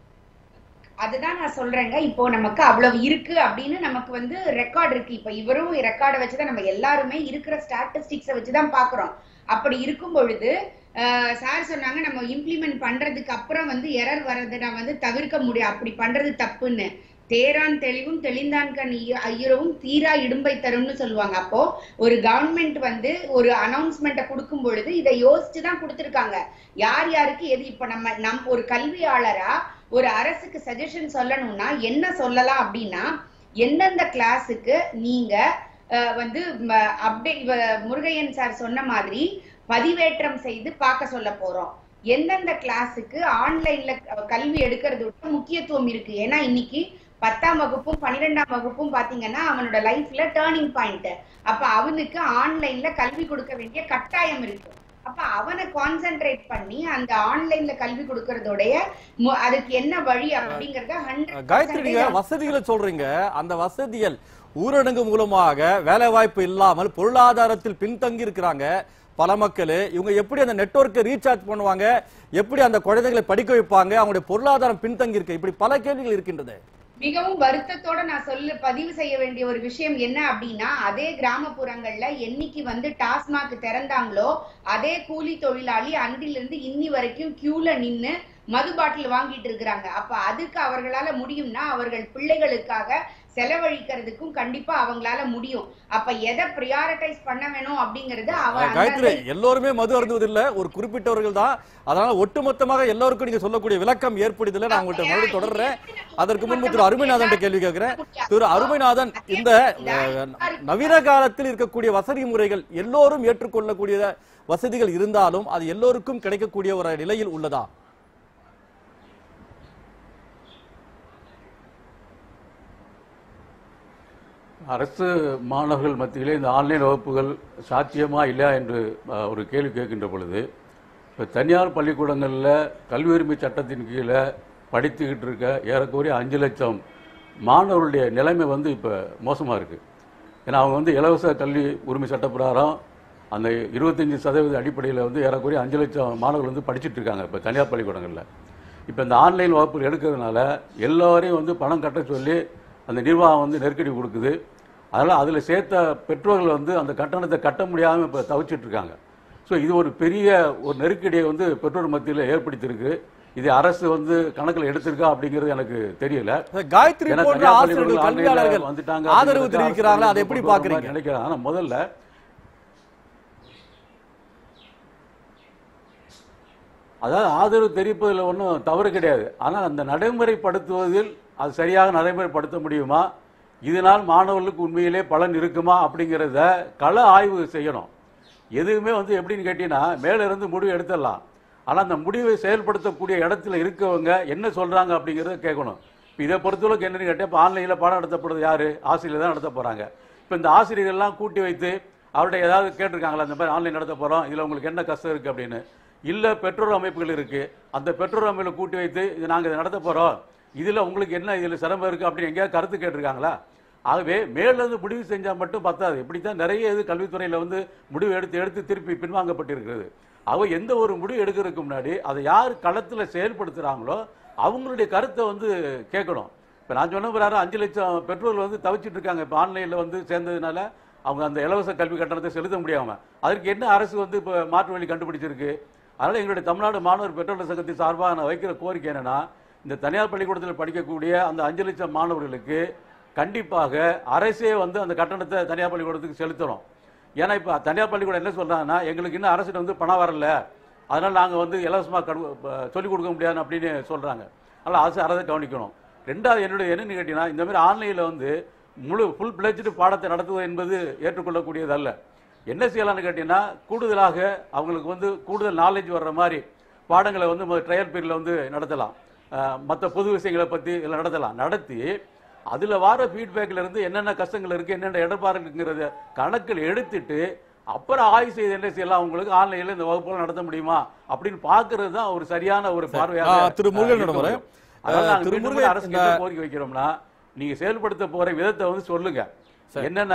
அதுதான் நான் சொல்றேங்க இப்போ நமக்கு அவ்வளவு இருக்கு அப்படின்னு நமக்கு வந்து ரெக்கார்ட் இருக்கு இப்ப இவரும் ரெக்கார்டை வச்சுதான் நம்ம எல்லாருமே இருக்கிற ஸ்டாட்டிஸ்டிக்ஸை வச்சுதான் பாக்குறோம் அப்படி இருக்கும் பொழுது சார் சொன்னாங்க நம்ம இம்ப்ளிமெண்ட் பண்றதுக்கு அப்புறம் வந்து எரர் வர்றதை நான் வந்து தவிர்க்க முடியும் அப்படி பண்றது தப்புன்னு தேரான் தெளிவும் தெளிந்தான் கண் ஐய- ஐயுறவும் தீரா இடும்பை தரும்னு சொல்லுவாங்க அப்போ ஒரு கவர்மெண்ட் வந்து ஒரு அனௌன்ஸ்மெண்ட்டை கொடுக்கும் பொழுது இதை யோசிச்சு தான் கொடுத்துருக்காங்க யார் யாருக்கு எது இப்ப நம்ம நம் ஒரு கல்வியாளரா ஒரு அரசுக்கு சஜஷன் சொல்லணும்னா என்ன சொல்லலாம் அப்படின்னா எந்தெந்த கிளாஸுக்கு நீங்க அஹ், வந்து அப்டேட் முருகையன் சார் சொன்ன மாதிரி பதிவேற்றம் செய்து பார்க்க சொல்ல போறோம் எந்தெந்த கிளாஸுக்கு ஆன்லைன்ல கல்வி எடுக்கிறது முக்கியத்துவம் இருக்கு ஏன்னா இன்னைக்கு பத்தாம் வகுப்பும் பன்னிரெண்டாம் வகுப்பும் பாத்தீங்கன்னா அவனோட லைஃப்ல டேர்னிங் பாயிண்ட் அப்ப அவனுக்கு ஆன்லைன்ல கல்வி கொடுக்க வேண்டிய கட்டாயம் இருக்கு அப்ப அவனை கான்சென்ட்ரேட் பண்ணி அந்த ஆன்லைன்ல கல்வி கொடுக்கறதோடைய மு- அதுக்கு என்ன வழி அப்படிங்கறத காயத்ரி நீங்க ஹண்ட்ரட் வசதிகளை சொல்றீங்க அந்த வசதிகள் ஊரடங்கு மூலமாக வேலை வாய்ப்பு இல்லாமல் பொருளாதாரத்தில் பின்தங்கி இருக்கிறாங்க பல மக்கள் இவங்க எப்படி அந்த நெட்வொர்க்கை ரீசார்ஜ் பண்ணுவாங்க எப்படி அந்த குழந்தைகளை படிக்க வைப்பாங்க அவங்களுடைய பொருளாதாரம் பின்தங்கி இருக்கு இப்படி பல கேள்விகள் இருக்கின்றது மிகவும் வருத்தத்தோட நான் சொல்ல பதிவு செய்ய வேண்டிய ஒரு விஷயம் என்ன அப்படின்னா அதே கிராமப்புறங்கள்ல என்னைக்கு வந்து டாஸ்மாக் திறந்தாங்களோ அதே கூலி தொழிலாளி அன்றிலிருந்து இன்னி வரைக்கும் கியூல நின்னு மது பாட்டில் வாங்கிட்டு இருக்கிறாங்க அப்ப அதுக்கு அவர்களால முடியும்னா அவர்கள் பிள்ளைகளுக்காக செலவழிக்கிறதுக்கும் கண்டிப்பா அவங்களால முடியும் அப்ப எதை ப்ரியாரிட்டைஸ் பண்ண வேணும் அப்படிங்கறது அவன் காயத்ரி அந்தந்த எல்லோருமே மது அருந்துவதில்லை ஒரு குறிப்பிட்டவர்கள் தான் அதனால ஒட்டுமொத்தமாக எல்லோருக்கும் நீங்க சொல்லக்கூடிய விளக்கம் ஏற்படுதில்லை நான் உங்கள்கிட்ட மறுபடியும் தொடர்றேன் அதற்கு முன்பு திரு அருமைநாதன் கேள்வி கேட்கிறேன் திரு அருமைநாதன் இந்த அஹ், நவீன காலத்தில் இருக்கக்கூடிய வசதி முறைகள் எல்லோரும் ஏற்றுக்கொள்ளக்கூடிய வசதிகள் இருந்தாலும் அது எல்லோருக்கும் கிடைக்கக்கூடிய ஒரு நிலையில் உள்ளதா அரசு மாணவர்கள் மத்தியிலே இந்த ஆன்லைன் வகுப்புகள் சாத்தியமா இல்லையா என்று அஹ், ஒரு கேள்வி கேட்கின்ற பொழுது இப்போ தனியார் பள்ளிக்கூடங்களில் கல்வி உரிமை சட்டத்தின் கீழே படித்துக்கிட்டு இருக்க ஏறக்குறைய அஞ்சு லட்சம் மாணவர்களுடைய நிலைமை வந்து இப்போ மோசமாக இருக்குது ஏன்னா அவங்க வந்து இலவச கல்வி உரிமை சட்ட பிரகாரம் அந்த இருபத்தஞ்சி சதவீத அடிப்படையில் வந்து ஏறக்குறைய அஞ்சு லட்சம் மாணவர்கள் வந்து படிச்சுட்டு இருக்காங்க இப்போ தனியார் பள்ளிக்கூடங்களில் இப்போ இந்த ஆன்லைன் வகுப்புகள் எடுக்கிறதுனால எல்லாரையும் வந்து பணம் கட்ட சொல்லி அந்த நிர்வாகம் வந்து நெருக்கடி கொடுக்குது அதனால் அதில் சேர்த்த பெற்றோர்கள் வந்து அந்த கட்டணத்தை கட்ட முடியாமல் இப்போ தவிச்சிட்டு இருக்காங்க ஸோ இது ஒரு பெரிய ஒரு நெருக்கடியை வந்து பெற்றோர் மத்தியில் ஏற்படுத்தியிருக்கு இது அரசு வந்து கணக்கில் எடுத்திருக்கா அப்படிங்கிறது எனக்கு தெரியல காயத்ரி ஏன்னா போன்ற தனியார் ஆசிரியர்கள் பள்ளிக்கூடங்கள் கல்வியாளர்கள் ஆன்லைன்ல வந்துட்டாங்க ஆதரவு அப்படிங்கிறது தெரிவிக்கிறாங்களா அதை அரசு எப்படி கொண்டு வர மாதிரி பாக்குறீங்க நினைக்கிறேன் ஆனா முதல்ல அதாவது ஆதரவு தெரிவிப்பதில் ஒன்றும் தவறு கிடையாது ஆனால் அந்த நடைமுறைப்படுத்துவதில் அது சரியாக நடைமுறைப்படுத்த முடியுமா இதனால் மாணவர்களுக்கு உண்மையிலே பலன் இருக்குமா அப்படிங்கிறத கள ஆய்வு செய்யணும் எதுவுமே வந்து எப்படின்னு கேட்டீங்கன்னா மேல இருந்து முடிவு எடுத்துடலாம் ஆனால் அந்த முடிவை செயல்படுத்தக்கூடிய இடத்துல இருக்கவங்க என்ன சொல்றாங்க அப்படிங்கிறத கேட்கணும் இப்போ இதை பொறுத்தளவுக்கு என்னன்னு கேட்டால் இப்போ ஆன்லைனில் பாடம் நடத்தப்படுறது யாரு ஆசிரியர் தான் நடத்த போறாங்க இப்போ இந்த ஆசிரியர்கள்லாம் கூட்டி வைத்து அவர்கிட்ட ஏதாவது கேட்டிருக்காங்களா இந்த மாதிரி ஆன்லைன் நடத்த போறோம் இதில் உங்களுக்கு என்ன கஷ்டம் இருக்கு அப்படின்னு இல்ல பெற்றோர் அமைப்புகள் இருக்கு அந்த பெற்றோர் அமைப்புகளை கூட்டி வைத்து இது நாங்க இதை நடத்த போறோம் இதுல உங்களுக்கு என்ன இதுல சிரமம் இருக்கு அப்படின்னு எங்கேயாவது கருத்து கேட்டிருக்காங்களா ஆகவே மேல இருந்து முடிவு செஞ்சா மட்டும் பத்தாது இப்படித்தான் நிறைய இது கல்வித்துறையில வந்து முடிவு எடுத்து எடுத்து திருப்பி பின்வாங்கப்பட்டிருக்கிறது அவ எந்த ஒரு முடிவு எடுக்கிறதுக்கு முன்னாடி அதை யார் களத்துல செயல்படுத்துறாங்களோ அவங்களுடைய கருத்தை வந்து கேட்கணும் இப்ப நான் சொன்ன பிரகாரம் அஞ்சு லட்சம் பெற்றோர்கள் வந்து தவிச்சிட்டு இருக்காங்க இப்ப ஆன்லைன்ல வந்து சேர்ந்ததுனால அவங்க அந்த இலவச கல்வி கட்டணத்தை செலுத்த முடியாம அதற்கு என்ன அரசு வந்து இப்ப மாற்று வழி கண்டுபிடிச்சிருக்கு அதனால எங்களுடைய தமிழ்நாடு மாணவர் பெற்றோர் சங்கத்தின் சார்பாக நான் வைக்கிற கோரிக்கை என்னன்னா இந்த தனியார் பள்ளிக்கூடத்தில் படிக்கக்கூடிய அந்த அஞ்சு லட்சம் மாணவர்களுக்கு கண்டிப்பாக அரசே வந்து அந்த கட்டணத்தை தனியார் பள்ளிக்கூடத்துக்கு செலுத்தணும் ஏன்னா இப்ப தனியார் பள்ளிக்கூடம் என்ன சொல்றாங்கன்னா எங்களுக்கு இன்னும் அரசு வந்து பணம் வரல அதனால நாங்க வந்து இலவசமா கடு- ப- சொல்லிக் கொடுக்க முடியாது அப்படின்னு சொல்றாங்க அதனால அரசு அரசை கவனிக்கணும் ரெண்டாவது என்னுடைய என்னன்னு கேட்டீங்கன்னா இந்த மாதிரி ஆன்லைன்ல வந்து முழு ஃபுல் பிளேஜ்டு பாடத்தை நடத்துவது என்பது ஏற்றுக்கொள்ளக்கூடியது அல்ல என்ன செய்யலாம்னு கேட்டீங்கன்னா கூடுதலாக அவங்களுக்கு வந்து கூடுதல் நாலேஜ் வர்ற மாதிரி பாடங்களை வந்து ட்ரையல் பீரியட்ல வந்து நடத்தலாம் மற்ற பொது விஷயங்களை பத்தி இதெல்லாம் நடத்தலாம் நடத்தி அதுல வர ஃபீட்பேக்ல இருந்து என்னென்ன கஷ்டங்கள் இருக்கு என்னென்ன இடர்பாடுங்கிறத கணக்கில் எடுத்துட்டு அப்புறம் ஆய்வு செய்து என்ன செய்யலாம் உங்களுக்கு ஆன்லைன்ல இந்த வகுப்புகள் நடத்த முடியுமா அப்படின்னு பாக்குறது தான் ஒரு சரியான ஒரு பார்வையாக ஆ, திரு முருகன் இருக்க நடுவரே. முடியும். அதனால நாங்க திரு மீண்டும் முருகன் கூட அரசுக்கு இந்த- என்ன கோரிக்கை வைக்கிறோம்னா நீங்க செயல்படுத்த போற விதத்தை வந்து சொல்லுங்க என்னென்ன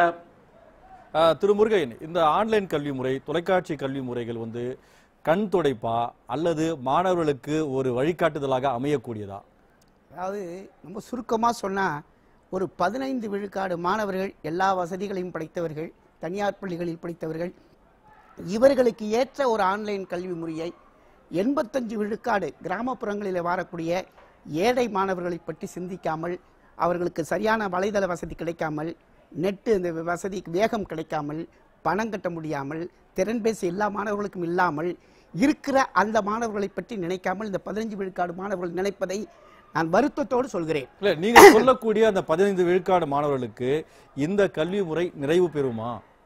ஆஹ் திரு முருகையன் இந்த ஆன்லைன் கல்வி முறை தொலைக்காட்சி கல்வி முறைகள் வந்து கண் துடைப்பா அல்லது மாணவர்களுக்கு ஒரு வழிகாட்டுதலாக அமையக்கூடியதா அதாவது ரொம்ப சுருக்கமாக சொன்னால் ஒரு பதினைந்து விழுக்காடு மாணவர்கள் எல்லா வசதிகளையும் படைத்தவர்கள் தனியார் பள்ளிகளில் படித்தவர்கள் இவர்களுக்கு ஏற்ற ஒரு ஆன்லைன் கல்வி முறையை எண்பத்தஞ்சு விழுக்காடு கிராமப்புறங்களில் வாழக்கூடிய ஏழை மாணவர்களை பற்றி சிந்திக்காமல் அவர்களுக்கு சரியான வலைதள வசதி கிடைக்காமல் நெட்டு இந்த வசதி வேகம் கிடைக்காமல் பணம் கட்ட முடியாமல் திறன்பேசி எல்லா மாணவர்களுக்கும் இல்லாமல் இருக்கிற அந்த மாணவர்களை பற்றி நினைக்காமல் இந்த பதினஞ்சு விழுக்காடு மாணவர்கள் நினைப்பதை நான் வருத்தத்தோடு சொல்கிறேன் இல்ல நீங்க சொல்லக்கூடிய அந்த பதினைந்து விழுக்காடு மாணவர்களுக்கு இந்த கல்வி முறை நிறைவு பெறுமா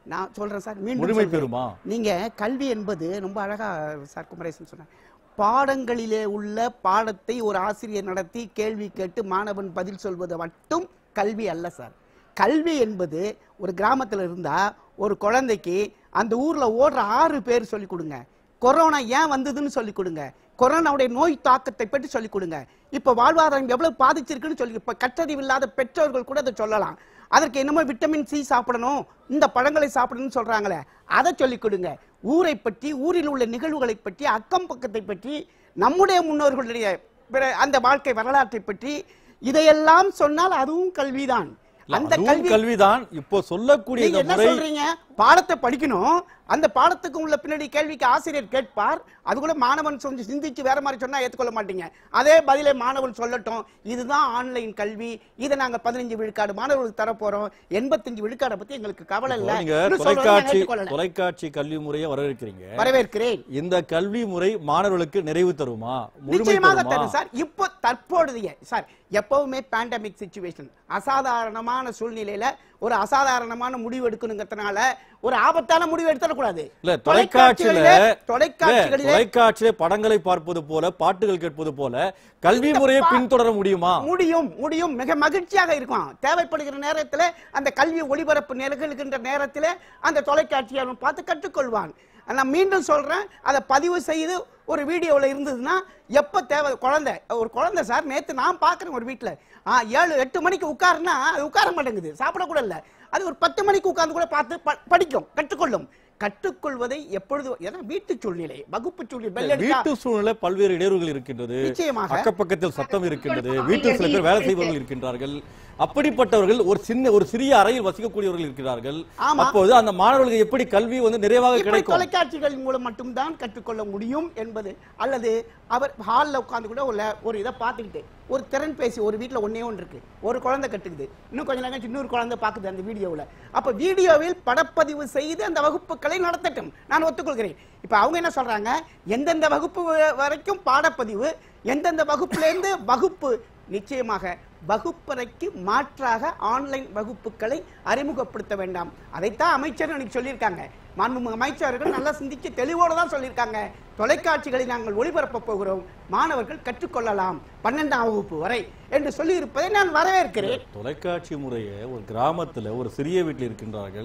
நான் சொல்றேன் சார் மீண்டும் முழுமை சொல்றேன். பெறுமா நீங்க கல்வி என்பது ரொம்ப அழகா சார் குமரேசன் சொன்னார் பாடங்களிலே உள்ள பாடத்தை ஒரு ஆசிரியர் நடத்தி கேள்வி கேட்டு மாணவன் பதில் சொல்வது மட்டும் கல்வி அல்ல சார் கல்வி என்பது ஒரு கிராமத்துல இருந்தா ஒரு குழந்தைக்கு அந்த ஊர்ல ஓடுற ஆறு பேர் சொல்லி கொடுங்க கொரோனா ஏன் வந்ததுன்னு சொல்லி கொடுங்க கொரோனாவுடைய நோய் தாக்கத்தை பற்றி சொல்லி கொடுங்க இப்ப வாழ்வாதாரம் எவ்வளவு பாதிச்சிருக்குன்னு சொல்லி இப்ப கற்றறிவு இல்லாத பெற்றோர்கள் கூட அதை சொல்லலாம் அதற்கு என்னமோ விட்டமின் சி சாப்பிடணும் இந்த பழங்களை சாப்பிடணும்னு சொல்றாங்களே அதை சொல்லிக் கொடுங்க ஊரை பற்றி ஊரில் உள்ள நிகழ்வுகளை பற்றி அக்கம் பக்கத்தை பற்றி நம்முடைய முன்னோர்களுடைய பிற- அந்த வாழ்க்கை வரலாற்றை பற்றி இதையெல்லாம் சொன்னால் அதுவும் கல்விதான் இல்ல, அந்த அதுவும் கல்வி கல்விதான் இப்போ சொல்லக்கூடிய நீங்க இந்த என்ன முறை சொல்றீங்க பாடத்தை படிக்கணும் அந்த பாடத்துக்கு உள்ள பின்னாடி கேள்விக்கு ஆசிரியர் கேட்பார் அது கூட மாணவன் சொல்லி சிந்திச்சு வேற மாதிரி சொன்னா ஏத்துக்கொள்ள மாட்டீங்க அதே பதிலை மாணவன் சொல்லட்டும் இதுதான் ஆன்லைன் கல்வி இதை நாங்க பதினஞ்சு விழுக்காடு மாணவர்களுக்கு தர போறோம் எண்பத்தஞ்சு விழுக்காடை பத்தி எங்களுக்கு கவலை இல்ல நீங்க இன்னும் சொல்றதை நான் தொலைக்காட்சி ஏற்றுக்கொள்ளல. தொலைக்காட்சி கல்வி முறையை வரவேற்கிறீங்க வரவேற்கிறேன் இந்த கல்வி முறை மாணவர்களுக்கு நிறைவு தருமா முழுமை நிச்சயமாக தருமா தரும் சார் இப்போ தற்பொழுதைய சார் எப்பவுமே பேண்டமிக் சுச்சுவேஷன் அசாதாரணமான சூழ்நிலையில ஒரு அசாதாரணமான முடிவு எடுக்கணுங்கிறதுனால ஒரு ஆபத்தான முடிவு எடுத்துடக்கூடாது இல்ல தொலைக்காட்சியில இல்ல, தொலைக்காட்சிகளிலே தொலைக்காட்சியில படங்களை பார்ப்பது போல பாட்டுகள் கேட்பது போல கல்வி முறையை பின்தொடர முடியுமா முடியும் முடியும் மிக மகிழ்ச்சியாக இருக்கும் தேவைப்படுகிற நேரத்தில் அந்த கல்வி ஒளிபரப்பு நிகழ்கின்ற நேரத்தில் அந்த தொலைக்காட்சியை அவன் பார்த்து கற்றுக்கொள்வான் நான் மீண்டும் சொல்றேன் அதை பதிவு செய்து ஒரு வீடியோவில் இருந்ததுன்னா எப்போ தேவை குழந்தை ஒரு குழந்தை சார் நேற்று நான் பார்க்குறேன் ஒரு வீட்டில் ஆ ஏழு எட்டு மணிக்கு உட்காருனா அது உட்கார மாட்டேங்குது சாப்பிடக்கூட இல்லை அது ஒரு பத்து மணிக்கு உட்கார்ந்து கூட பார்த்து ப- படிக்கும் கற்றுக்கொள்ளும் கற்றுக்கொள்வதை எப்பொழுது ஏன்னா வீட்டு சூழ்நிலை வகுப்பு சூழ்நிலை bell அடிச்சா- வீட்டு சூழ்நிலை பல்வேறு இடையூறுகள் இருக்கின்றது நிச்சயமாக. அக்கப்பக்கத்தில் சத்தம் இருக்கின்றது வீட்டில் சில பேர் வேலை செய்பவர்கள் இருக்கின்றார்கள் அப்படிப்பட்டவர்கள் ஒரு சின்ன ஒரு சிறிய அறையில் வசிக்கக்கூடியவர்கள் இருக்கிறார்கள் ஆமா. அப்போது அந்த மாணவர்களுக்கு எப்படி கல்வி வந்து நிறைவாக இப்படி கிடைக்கும் தொலைக்காட்சிகள் மூலம் மட்டும்தான் கற்றுக்கொள்ள முடியும் என்பது அல்லது அவர் ஹாலில் உட்கார்ந்து கூட ஒரு ஒரு இதை பார்த்துக்கிட்டு ஒரு திறன் பேசி ஒரு வீட்டில் ஒண்ணே ஒன்று இருக்கு ஒரு குழந்தை கட்டுக்குது இன்னும் கொஞ்ச நேரம் கழிச்சு இன்னொரு குழந்தை பார்க்குது அந்த வீடியோவில் அப்போ வீடியோவில் படப்பதிவு செய்து அந்த வகுப்புகளை நடத்தட்டும் நான் ஒத்துக்கொள்கிறேன் இப்போ அவங்க என்ன சொல்றாங்க எந்தெந்த வகுப்பு வ- வரைக்கும் பாடப்பதிவு எந்தெந்த வகுப்புலேருந்து வகுப்பு நிச்சயமாக வகுப்பறைக்கு மாற்றாக ஆன்லைன் வகுப்புகளை அறிமுகப்படுத்த வேண்டாம் அதைத்தான் அமைச்சர் இன்னைக்கு சொல்லியிருக்காங்க மாண்புமிகு அமைச்சர்கள் நல்லா சிந்திச்சு தெளிவோடு தான் சொல்லியிருக்காங்க தொலைக்காட்சிகளை நாங்கள் ஒளிபரப்ப போகிறோம் மாணவர்கள் கற்றுக்கொள்ளலாம் பன்னெண்டாம் வகுப்பு வரை என்று சொல்லி இருப்பதை நான் வரவேற்கிறேன் தொலைக்காட்சி முறையை ஒரு கிராமத்துல ஒரு சிறிய வீட்டில் இருக்கின்றார்கள்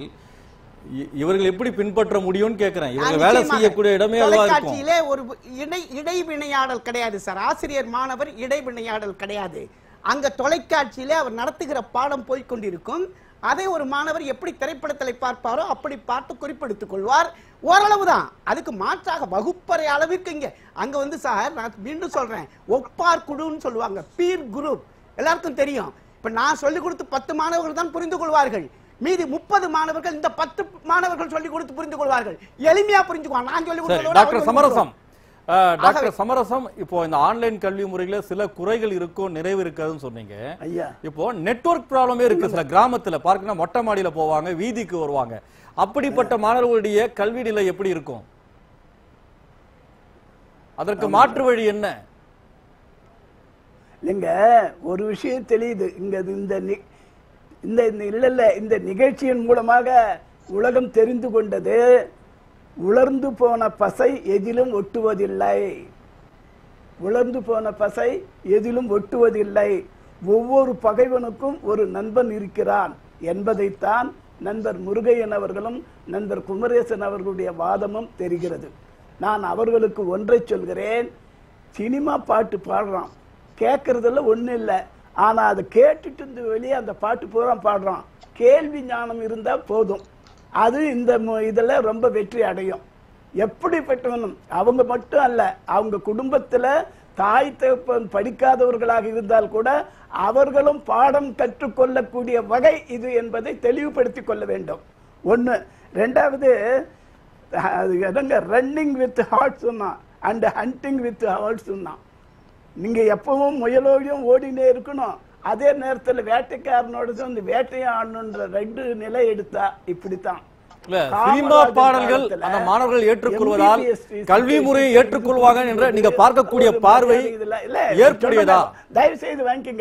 இ- இவர்கள் எப்படி பின்பற்ற முடியும்னு கேக்குறேன் இவங்க வேலை நிச்சயமாக. செய்யக்கூடிய இடமே அதுவா இருக்கும் தொலைக்காட்சியிலே ஒரு இடை இடைவினையாடல் கிடையாது சார் ஆசிரியர் மாணவர் இடைவினையாடல் கிடையாது அங்க தொலைக்காட்சியிலே அவர் நடத்துகிற பாடம் போய்க் கொண்டிருக்கும் அதை ஒரு மாணவர் எப்படி திரைப்படத்தை பார்ப்பாரோ அப்படி பார்த்து குறிப்பெடுத்துக் கொள்வார் ஓரளவுதான் அதுக்கு மாற்றாக வகுப்பறை அளவிற்கு இங்க அங்க வந்து சார் நான் மீண்டும் சொல்றேன் ஒப்பார் குழுன்னு சொல்லுவாங்க பீர் குரூப் எல்லாருக்கும் தெரியும் இப்ப நான் சொல்லிக் கொடுத்து பத்து மாணவர்கள் தான் புரிந்து கொள்வார்கள் மீதி முப்பது மாணவர்கள் இந்த பத்து மாணவர்கள் சொல்லிக் கொடுத்து புரிந்து கொள்வார்கள் எளிமையா புரிஞ்சுக்குவாங்க நான் சொல்லிக் சரி கொடுத்ததோட டாக்டர் அவங்க சமரசம் அஹ், டாக்டர் ஆகவே- சமரசம் இப்போ இந்த ஆன்லைன் கல்வி முறையில சில குறைகள் இருக்கும் நிறைவு இருக்காதுன்னு சொன்னீங்க ஐயா இப்போ நெட்வொர்க் ப்ராப்ளமே இருக்கு சில கிராமத்துல பார்க்கணும் மொட்டை மாடியில போவாங்க வீதிக்கு வருவாங்க அப்படிப்பட்ட மாணவர்களுடைய கல்வி நிலை எப்படி இருக்கும் அதற்கு மாற்று வழி என்ன இல்லைங்க ஒரு விஷயம் தெரியுது இங்க இது இந்த நி- இந்த இந்த இல்ல இல்ல இந்த நிகழ்ச்சியின் மூலமாக உலகம் தெரிந்து கொண்டது உலர்ந்து போன பசை எதிலும் ஒட்டுவதில்லை உலர்ந்து போன பசை எதிலும் ஒட்டுவதில்லை ஒவ்வொரு பகைவனுக்கும் ஒரு நண்பன் இருக்கிறான் என்பதைத்தான் நண்பர் முருகையன் அவர்களும் நண்பர் குமரேசன் அவர்களுடைய வாதமும் தெரிகிறது நான் அவர்களுக்கு ஒன்றை சொல்கிறேன் சினிமா பாட்டு பாடுறான் கேட்கறதுல ஒண்ணும் இல்லை ஆனா அதை கேட்டுட்டு இருந்து வெளியே அந்த பாட்டு பூரா பாடுறான் கேள்வி ஞானம் இருந்தா போதும் அது இந்த மு- இதுல ரொம்ப வெற்றி அடையும் எப்படிப்பட்டவனும் அவங்க மட்டும் அல்ல அவங்க குடும்பத்துல தாய் தகப்பன் படிக்காதவர்களாக இருந்தால் கூட அவர்களும் பாடம் கற்றுக்கொள்ளக்கூடிய வகை இது என்பதை தெளிவுபடுத்திக் கொள்ள வேண்டும் ஒண்ணு ரெண்டாவது அது என்னங்க ரன்னிங் வித் ஹார்ட் சொன்னான் அண்ட் ஹண்டிங் வித் ஹார்ட் சொன்னான் நீங்க எப்பவும் முயலோடையும் ஓடினே இருக்கணும் அதே நேரத்துல வேட்டைக்காரனோட சேர்ந்து வேட்டையாடணுன்ற ரெண்டு நிலை எடுத்தா இப்படித்தான் இல்ல சினிமா காமராஜர் பாடல்கள் காலத்துல அந்த மாணவர்கள் ஏற்றுக்கொள்வதால் MBBS fees கல்வி முறையை ஏற்றுக்கொள்வாங்க என்ற நீங்க பார்க்கக்கூடிய ஒரு பார்வை மரியாதை இதுல- இல்ல, ஏற்புடையதா சொல்லுங்க. தயவு செய்து வாங்கிக்கங்க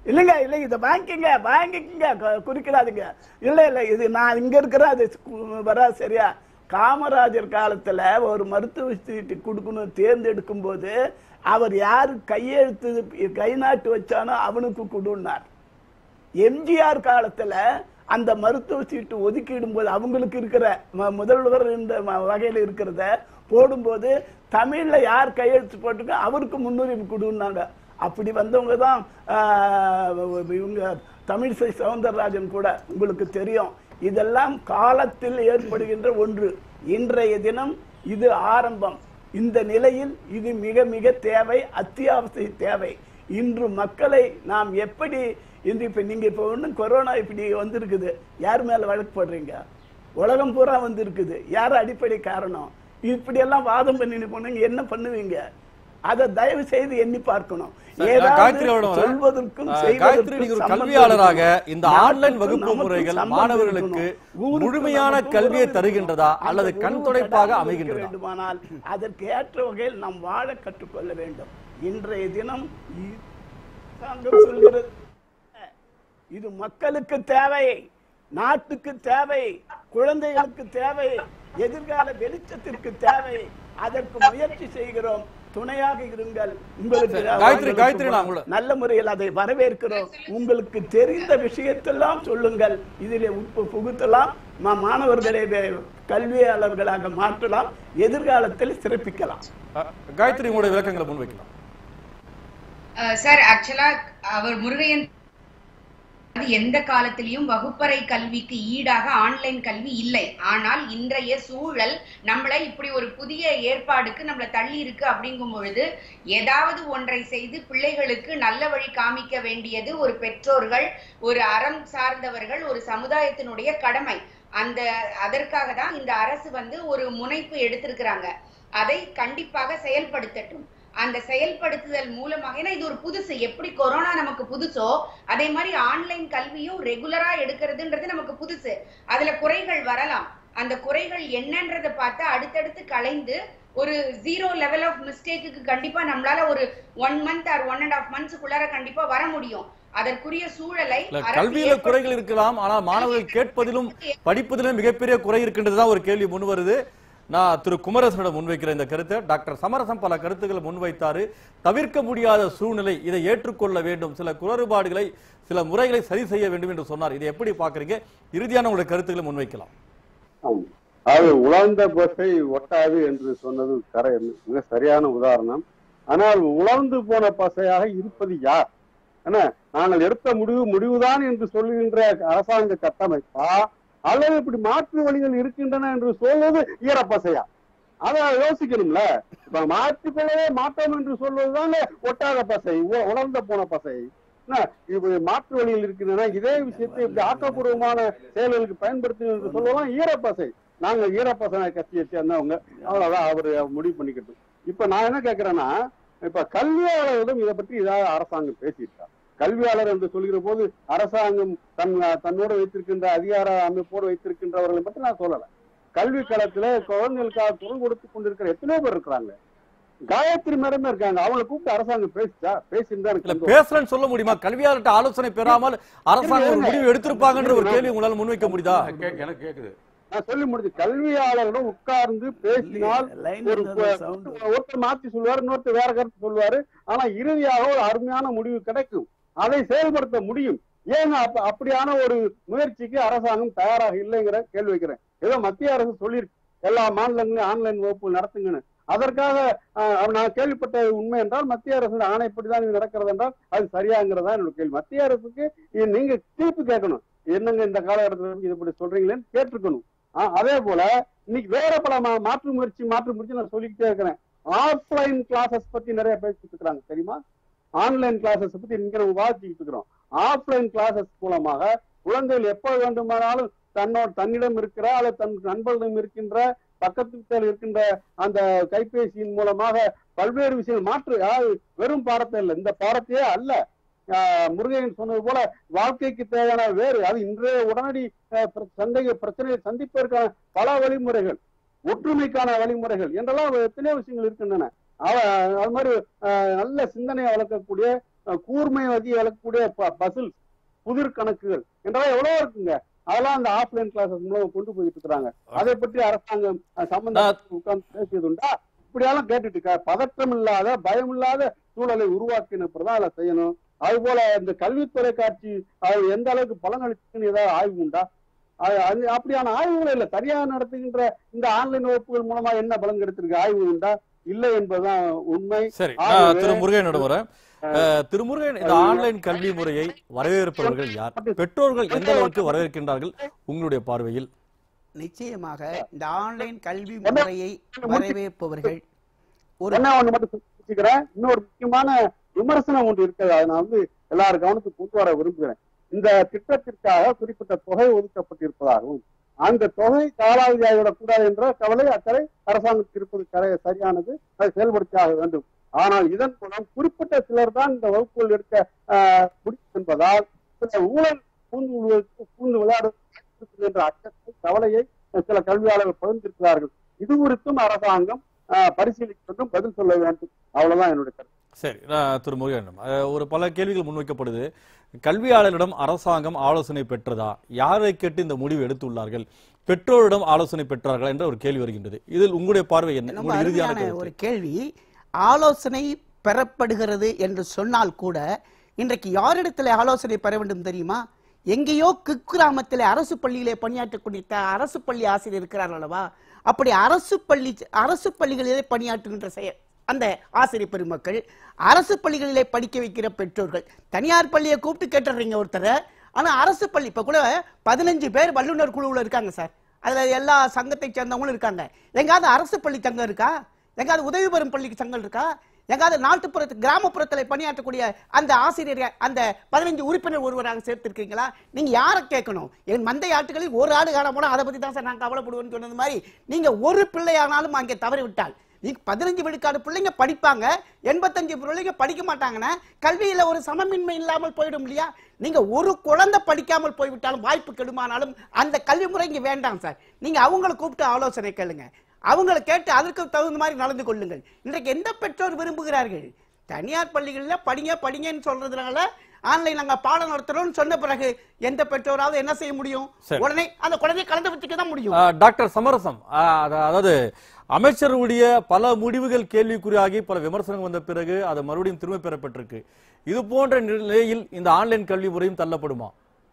இல்லைங்க இல்லை இதை வாங்கிக்கங்க வாங்கிக்கங்க கு- குறிக்கிடாதீங்க இல்லை இல்லை இது நான் இங்க இருக்கிற அது கு- வராது சரியா காமராஜர் காலத்துல ஒரு மருத்துவ சீட்டு கொடுக்கணும் தேர்ந்தெடுக்கும் போது அவர் யாரு கையெழுத்து கை நாட்டு வச்சானோ அவனுக்கு கொடுன்னார் எம்ஜிஆர் காலத்துல அந்த மருத்துவ சீட்டு ஒதுக்கிடும் போது அவங்களுக்கு இருக்கிற ம- முதல்வர் என்ற ம- வகையில இருக்கிறத போடும்போது தமிழ்ல யார் கையெழுத்து போட்டுக்கோ அவருக்கு முன்னுரிமை கொடுன்னாங்க அப்படி வந்தவங்க தான் ஆஹ், இவங்க தமிழிசை சவுந்தரராஜன் கூட உங்களுக்கு தெரியும் இதெல்லாம் காலத்தில் ஏற்படுகின்ற ஒன்று இன்றைய தினம் இது ஆரம்பம் இந்த நிலையில் இது மிக மிக தேவை அத்தியாவசிய தேவை இன்று மக்களை நாம் எப்படி இன்று இப்ப நீங்க இப்ப ஒண்ணும் கொரோனா இப்படி வந்திருக்குது யார் மேல வழக்கு போடுறீங்க உலகம் பூரா வந்திருக்குது யார் அடிப்படை காரணம் இப்படி எல்லாம் வாதம் பண்ணி போனீங்க என்ன பண்ணுவீங்க அதை தயவு செய்து எண்ணி பார்க்கணும் சரி, ஏதாவது காயத்ரி அவரிடம் வரேன். சொல்வதற்கும் ஆஹ், செய்வதற்கும் காயத்ரி நீங்க ஒரு சம்பந்தம் கல்வியாளராக இருக்கணும். இந்த நாட்டுக்கும் ஆன்லைன் வகுப்பு நமக்கும் முறைகள் சம்பந்தம் மாணவர்களுக்கு இருக்கணும். ஊருக்கு முழுமையான நமக்கும் கல்வியை உறவு தருகின்றதா இருக்கணும். அல்லது அந்த கண் உறவு துடைப்பாக கெடாமல் இருக்க அமைகின்றதா வேண்டுமானால் அதற்கு ஏற்ற வகையில் நாம் வாழ கற்றுக்கொள்ள வேண்டும் இன்றைய தினம் இ- அரசாங்கம் சொல்கிறது இது மக்களுக்கு தேவை நாட்டுக்கு தேவை குழந்தைகளுக்கு தேவை எதிர்கால வெளிச்சத்திற்கு தேவை அதற்கு முயற்சி செய்கிறோம் துணையாக இருங்கள் உங்களுக்கு சரி, காயத்ரி, உங்களுக்கு காயத்ரி, நான் உங்களை- நல்ல முறையில் அதை வரவேற்கிறோம் உங்களுக்கு தெரிந்த விஷயத்தெல்லாம் சொல்லுங்கள் இதிலே உட்பு புகுத்தலாம் மா- மாணவர்களை வே- கல்வியாளர்களாக மாற்றலாம் எதிர்காலத்தில் சிறப்பிக்கலாம் ஆஹ், காயத்ரி உங்களுடைய விளக்கங்களை முன்வைக்கலாம் சார் ஆக்சுவலா அவர் முருகையன் அது எந்த காலத்திலையும் வகுப்பறை கல்விக்கு ஈடாக ஆன்லைன் கல்வி இல்லை ஆனால் இன்றைய சூழல் நம்மளை இப்படி ஒரு புதிய ஏற்பாடுக்கு நம்மள தள்ளி இருக்கு அப்படிங்கும் பொழுது ஏதாவது ஒன்றை செய்து பிள்ளைகளுக்கு நல்ல வழி காமிக்க வேண்டியது ஒரு பெற்றோர்கள் ஒரு அறம் சார்ந்தவர்கள் ஒரு சமுதாயத்தினுடைய கடமை அந்த அதற்காக தான் இந்த அரசு வந்து ஒரு முனைப்பு எடுத்திருக்கிறாங்க அதை கண்டிப்பாக செயல்படுத்தட்டும் அந்த செயல்படுத்துதல் மூலமாக ஏன்னா இது ஒரு புதுசு எப்படி கொரோனா நமக்கு புதுசோ அதே மாதிரி ஆன்லைன் கல்வியும் ரெகுலரா எடுக்கிறதுன்றது நமக்கு புதுசு அதுல குறைகள் வரலாம் அந்த குறைகள் என்னன்றதை பார்த்து அடுத்தடுத்து கலைந்து ஒரு ஜீரோ லெவல் ஆஃப் மிஸ்டேக்குக்கு கண்டிப்பா நம்மளால ஒரு one month or one and half மந்த்ஸ்க்குள்ளார கண்டிப்பா வர முடியும் அதற்குரிய சூழலை இல்ல அரசு கல்வியில ஏற்படுத்தி- குறைகள் இருக்கலாம் ஆனால் மாணவர்கள் கேட்பதிலும் படிப்பதிலும் மிகப்பெரிய குறை இருக்கின்றதுதான் ஒரு கேள்வி முன் வருது நான் திரு குமரசனிடம் முன்வைக்கிற இந்த கருத்தை டாக்டர் சமரசம் பல கருத்துக்களை முன்வைத்தாரு தவிர்க்க முடியாத சூழ்நிலை இதை ஏற்றுக்கொள்ள வேண்டும் சில குளறுபாடுகளை சில முறைகளை சரி செய்ய வேண்டும் என்று சொன்னார் இதை எப்படி பாக்குறீங்க இறுதியான உங்களுடைய கருத்துக்களை முன்வைக்கலாம் ஆம். அது உலர்ந்த பசை ஒட்டாது என்று சொன்னது கரை மிக சரியான உதாரணம் ஆனால் உலர்ந்து போன பசையாக இருப்பது யார் என்ன நாங்கள் எடுத்த முடிவு முடிவுதான் என்று சொல்லுகின்ற அரசாங்க கட்டமைப்பா அல்லது இப்படி மாற்று வழிகள் இருக்கின்றன என்று சொல்வது ஈரப்பசையா அதை யோசிக்கணும்ல இப்ப மாற்றிக்கொள்ளவே மாட்டோம் என்று சொல்வதுதான் ஒட்டாத பசை உ- உலர்ந்த போன பசை என்ன, இப்படி மாற்று வழியில் இருக்கின்றன இதே விஷயத்தை இப்படி ஆக்கப்பூர்வமான செயல்களுக்கு பயன்படுத்துங்க என்று சொல்லலாம் ஈரப்பசை நாங்க ஈரப்பசை கட்சியை சேர்ந்தவங்க அவ்வளவுதான் அவர் முடிவு பண்ணிக்கட்டும் இப்ப நான் என்ன கேக்குறேன்னா இப்ப கல்வியாளர்களிடம் இதை பற்றி ஏதாவது அரசாங்கம் பேசியிருக்கா கல்வியாளர் என்று சொல்கிற போது அரசாங்கம் தன் தன்னோடு வைத்திருக்கின்ற அதிகார அமைப்போடு வைத்திருக்கின்றவர்களை பற்றி நான் சொல்லல கல்வி களத்துல குழந்தைகளுக்காக குரல் கொடுத்து கொண்டிருக்கிற எத்தனையோ பேர் இருக்கிறாங்க காயத்ரி மேடமே இருக்காங்க அவங்களை கூப்பிட்டு அரசாங்கம் பேசிச்சா பேசியிருந்தா எனக்கு இல்ல சந்தோஷம். பேசுறேன்னு சொல்ல முடியுமா கல்வியாளர்கிட்ட ஆலோசனை பெறாமல் அரசாங்கம் ஒரு முடிவு எடுத்திருப்பாங்கன்ற ஒரு கேள்வி உங்களால முன்வைக்க முடியுதா கேக்கு- எனக்கு கேக்குது நான் சொல்லி முடிஞ்சு கல்வியாளர்களும் உட்கார்ந்து பேசினால் லைன் ஒரு சவுண்ட் ஒருத்தர் மாத்தி சொல்லுவாரு இன்னொருத்தர் வேற கருத்து சொல்லுவாரு ஆனா இறுதியாக ஒரு அருமையான முடிவு கிடைக்கும் அதை செயல்படுத்த முடியும் ஏங்க அப்ப அப்படியான ஒரு முயற்சிக்கு அரசாங்கம் தயாராக இல்லைங்கிற கேள்வி வைக்கிறேன் ஏதோ மத்திய அரசு சொல்லியிருக்கு எல்லா மாநிலங்களையும் ஆன்லைன் வகுப்பு நடத்துங்கன்னு அதற்காக ஆஹ், நான் கேள்விப்பட்ட உண்மை என்றால் மத்திய அரசு ஆணைப்படிதான் இது நடக்கிறது என்றால் அது சரியாங்கிறதா என்னோட கேள்வி மத்திய அரசுக்கு இது நீங்க தீர்ப்பு கேட்கணும் என்னங்க இந்த காலகட்டத்தில் இது இப்படி சொல்றீங்களேன்னு கேட்டிருக்கணும் ஆஹ், அதே போல இன்னைக்கு வேற பல மா- மாற்று முயற்சி மாற்று முயற்சி நான் சொல்லிக்கிட்டே இருக்கிறேன் ஆஃப்லைன் கிளாஸஸ் பத்தி நிறைய பேசிட்டு இருக்கிறாங்க தெரியுமா ஆன்லைன் கிளாஸஸ் பத்தி இங்க நம்ம விவாதிச்சுக்கிட்டு இருக்கிறோம் ஆஃப்லைன் கிளாஸஸ் மூலமாக குழந்தைகள் எப்ப வேண்டுமானாலும் தன்னோட தன்னிடம் இருக்கிற அல்லது தன் நண்பர்களிடம் இருக்கின்ற பக்கத்து வீட்டில் இருக்கின்ற அந்த கைபேசியின் மூலமாக பல்வேறு விஷயங்கள் மாற்று அதாவது வெறும் பாடத்தை இல்லை இந்த பாடத்தையே அல்ல ஆஹ் முருகையன் சொன்னது போல வாழ்க்கைக்கு தேவையான வேறு அது இன்றைய உடனடி ஆஹ் பிர- சந்தேக பிரச்சனையை சந்திப்பதற்கான பல வழிமுறைகள் ஒற்றுமைக்கான வழிமுறைகள் என்றெல்லாம் எத்தனையோ விஷயங்கள் இருக்கின்றன அவ அது மாதிரி ஆஹ் நல்ல சிந்தனையை வளர்க்கக்கூடிய அஹ், கூர்மை வகை வளர்க்கக்கூடிய பசில் புதிர் கணக்குகள் என்றெல்லாம் எவ்வளவோ இருக்குங்க அதெல்லாம் அந்த ஆஃப்லைன் கிளாஸஸ் மூலம் கொண்டு போயிட்டு இருக்கிறாங்க அதை பற்றி அரசாங்கம் அஹ், சம்பந்தப்பட்டு உட்கார்ந்து பேசியதுண்டா இப்படியெல்லாம் கேட்டுட்டு இருக்க பதற்றம் இல்லாத பயம் இல்லாத சூழலை உருவாக்கின தான் அதை செய்யணும் அது போல இந்த கல்வி தொலைக்காட்சி அது எந்த அளவுக்கு பலன் அளிச்சுன்னு ஏதாவது ஆய்வு உண்டா அது அது அப்படியான ஆய்வுகள் இல்ல தனியார் நடத்துகின்ற இந்த ஆன்லைன் வகுப்புகள் மூலமா என்ன பலன் கிடைத்திருக்கு ஆய்வு உண்டா இல்லை என்பதுதான் உண்மை சரி ஆகவே, நான் திரு முருகனிடம் வரேன் அஹ், திரு முருகன் இந்த ஆன்லைன் கல்வி முறையை வரவேற்பவர்கள் யார் பெற்றோர்கள் எந்த அளவுக்கு வரவேற்கின்றார்கள் உங்களுடைய பார்வையில் நிச்சயமாக இந்த ஆன்லைன் கல்வி முறையை வரவேற்பவர்கள் ஒரு என்ன ஒண்ணு மட்டும் சொல்லிக்கிறேன் இன்னொரு முக்கியமான விமர்சனம் ஒன்று இருக்கிறது அதை நான் வந்து எல்லாரும் கவனத்துக்கு கொண்டு வர விரும்புகிறேன் இந்த திட்டத்திற்காக குறிப்பிட்ட தொகை ஒதுக்கப்பட்டிருப்பதாகவும் அந்த தொகை காலாவதியாகிவிடக் கூடாது என்ற கவலை அக்கறை அரசாங்கத்துக்கு இருப்பது கரை சரியானது அதை செயல்படுத்தியாக வேண்டும் ஆனால் இதன் மூலம் குறிப்பிட்ட சிலர் தான் இந்த வகுப்புகள் எடுக்க ஆஹ், முடியும் என்பதால் சில ஊழல் பூந்து விழுவதற்கு பூந்து விளையாடுவது என்ற அச்சத்தை கவலையை சில கல்வியாளர்கள் பகிர்ந்திருக்கிறார்கள் இது குறித்தும் அரசாங்கம் ஆஹ், பரிசீலிக்க வேண்டும் பதில் சொல்ல வேண்டும் அவ்வளவுதான் என்னுடைய கருத்து சரி நான் திரு முருகனிடம் அஹ், ஒரு பல கேள்விகள் முன்வைக்கப்படுது கல்வியாளரிடம் அரசாங்கம் ஆலோசனை பெற்றதா யாரை கேட்டு இந்த முடிவு எடுத்துள்ளார்கள் பெற்றோரிடம் ஆலோசனை பெற்றார்களா என்ற ஒரு கேள்வி வருகின்றது இதில் உங்களுடைய பார்வை என்ன ரொம்ப உங்களுடைய இறுதியான அருமையான கருத்து. ஒரு கேள்வி ஆலோசனை பெறப்படுகிறது என்று சொன்னால் கூட இன்றைக்கு யாரிடத்தில் ஆலோசனை பெற வேண்டும் தெரியுமா எங்கேயோ குக்கிராமத்தில் அரசு பள்ளியிலே பணியாற்றக்கூடிய த- அரசு பள்ளி ஆசிரியர் இருக்கிறார் அல்லவா அப்படி அரசு பள்ளி அரசு பள்ளிகளிலே பணியாற்றுகின்ற செயல் அந்த ஆசிரியர் பெருமக்கள் அரசு பள்ளிகளிலே படிக்க வைக்கிற பெற்றோர்கள் தனியார் பள்ளியை கூப்பிட்டு கேட்டுறீங்க ஒருத்தரை ஆனா அரசு பள்ளி இப்ப கூட பதினஞ்சு பேர் வல்லுநர் குழுவுல இருக்காங்க சார் அதுல எல்லா சங்கத்தை சேர்ந்தவங்களும் இருக்காங்க எங்காவது அரசு பள்ளி சங்கம் இருக்கா எங்காவது உதவி பெறும் பள்ளிக்கு சங்கம் இருக்கா எங்காவது நாட்டுப்புறத்து கிராமப்புறத்தில் பணியாற்றக்கூடிய அந்த ஆசிரியர் அந்த பதினஞ்சு உறுப்பினர் ஒருவராக சேர்த்திருக்கீங்களா நீங்க யாரை கேட்கணும் என் மந்தை ஆட்டுகளில் ஒரு ஆடு காண போனா அதை பத்தி தான் சார் நான் கவலைப்படுவேன்னு சொன்னது மாதிரி நீங்க ஒரு பிள்ளையானாலும் அங்கே தவறி விட்டால் நீங்க பதினஞ்சு விழுக்காடு பிள்ளைங்க படிப்பாங்க எண்பத்தஞ்சு பிள்ளைங்க படிக்க மாட்டாங்கன்னா கல்வியில ஒரு சமமின்மை இல்லாமல் போயிடும் இல்லையா நீங்க ஒரு குழந்தை படிக்காமல் போய்விட்டாலும் வாய்ப்பு கெடுமானாலும் அந்த கல்வி முறை இங்க வேண்டாம் சார் நீங்க அவங்களை கூப்பிட்டு ஆலோசனை கேளுங்க அவங்களை கேட்டு அதற்கு தகுந்த மாதிரி நடந்து கொள்ளுங்கள் இன்றைக்கு எந்த பெற்றோர் விரும்புகிறார்கள் தனியார் பள்ளிகளில் படிங்க படிங்கன்னு சொல்றதுனால ஆன்லைன் நாங்க பாடம் நடத்துறோம்னு சொன்ன பிறகு எந்த பெற்றோராவது என்ன செய்ய முடியும் சரி. உடனே அந்த குழந்தையை கலந்து வச்சுக்க தான் முடியும் ஆஹ், டாக்டர் சமரசம் ஆஹ், அத- அதாவது அமைச்சருடைய பல முடிவுகள் கேள்விக்குறியாகி பல விமர்சனங்கள் வந்த பிறகு அது மறுபடியும் திரும்ப பெறப்பட்டிருக்கு இது போன்ற நிலையில் இந்த ஆன்லைன் கல்வி முறையும் தள்ளப்படுமா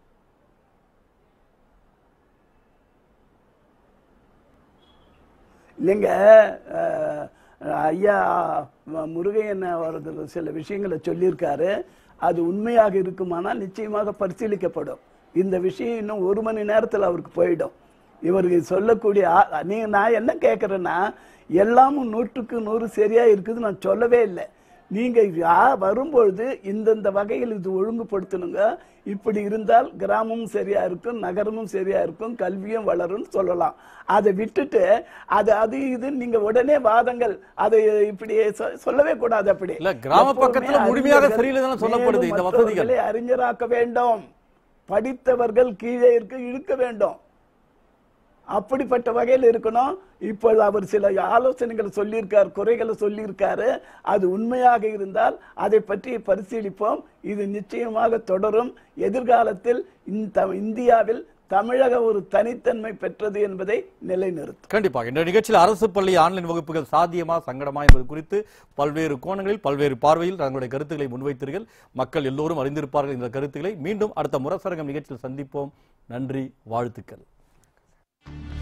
இல்லைங்க அஹ், ஐயா ம- முருகையன் அவர்கள் சில விஷயங்களை சொல்லியிருக்காரு அது உண்மையாக இருக்குமானால் நிச்சயமாக பரிசீலிக்கப்படும் இந்த விஷயம் இன்னும் ஒரு மணி நேரத்தில் அவருக்கு போயிடும் இவருக்கு சொல்லக்கூடிய ஆ- நீ நான் என்ன கேட்குறேன்னா எல்லாமும் நூற்றுக்கு நூறு சரியா இருக்குது நான் சொல்லவே இல்லை நீங்க யா- வரும்பொழுது இந்தந்த வகையில் இது ஒழுங்குபடுத்தணுங்க இப்படி இருந்தால் கிராமமும் சரியா இருக்கும் நகரமும் சரியா இருக்கும் கல்வியும் வளரும் சொல்லலாம் அதை விட்டுட்டு அது அது இது நீங்க உடனே வாதங்கள் அதை இப்படி சொ- சொல்லவே கூடாது அப்படி இல்ல, கிராம எப்பவுமே பக்கத்துல முழுமையாக அறிஞர்கள் சரியில்லை தானே சொல்லப்படுது மேலும் இந்த வசதிகள். மற்றவர்களை அறிஞராக்க வேண்டும் படித்தவர்கள் கீழே இருக்க இழுக்க வேண்டும் அப்படிப்பட்ட வகையில் இருக்கணும் இப்பொழுது அவர் சில ஆலோசனைகளை சொல்லியிருக்கார் குறைகளை சொல்லியிருக்காரு அது உண்மையாக இருந்தால் அதை பற்றி பரிசீலிப்போம் இது நிச்சயமாக தொடரும் எதிர்காலத்தில் இந்த இந்தியாவில் தமிழக ஒரு தனித்தன்மை பெற்றது என்பதை நிலைநிறுத்தும் கண்டிப்பாக இந்த நிகழ்ச்சியில் அரசு பள்ளி ஆன்லைன் வகுப்புகள் சாத்தியமா சங்கடமா என்பது குறித்து பல்வேறு கோணங்களில் பல்வேறு பார்வையில் தங்களுடைய கருத்துக்களை முன்வைத்தீர்கள் மக்கள் எல்லோரும் அறிந்திருப்பார்கள் இந்த கருத்துக்களை மீண்டும் அடுத்த முரசரங்கம் நிகழ்ச்சியில் சந்திப்போம் நன்றி வாழ்த்துக்கள்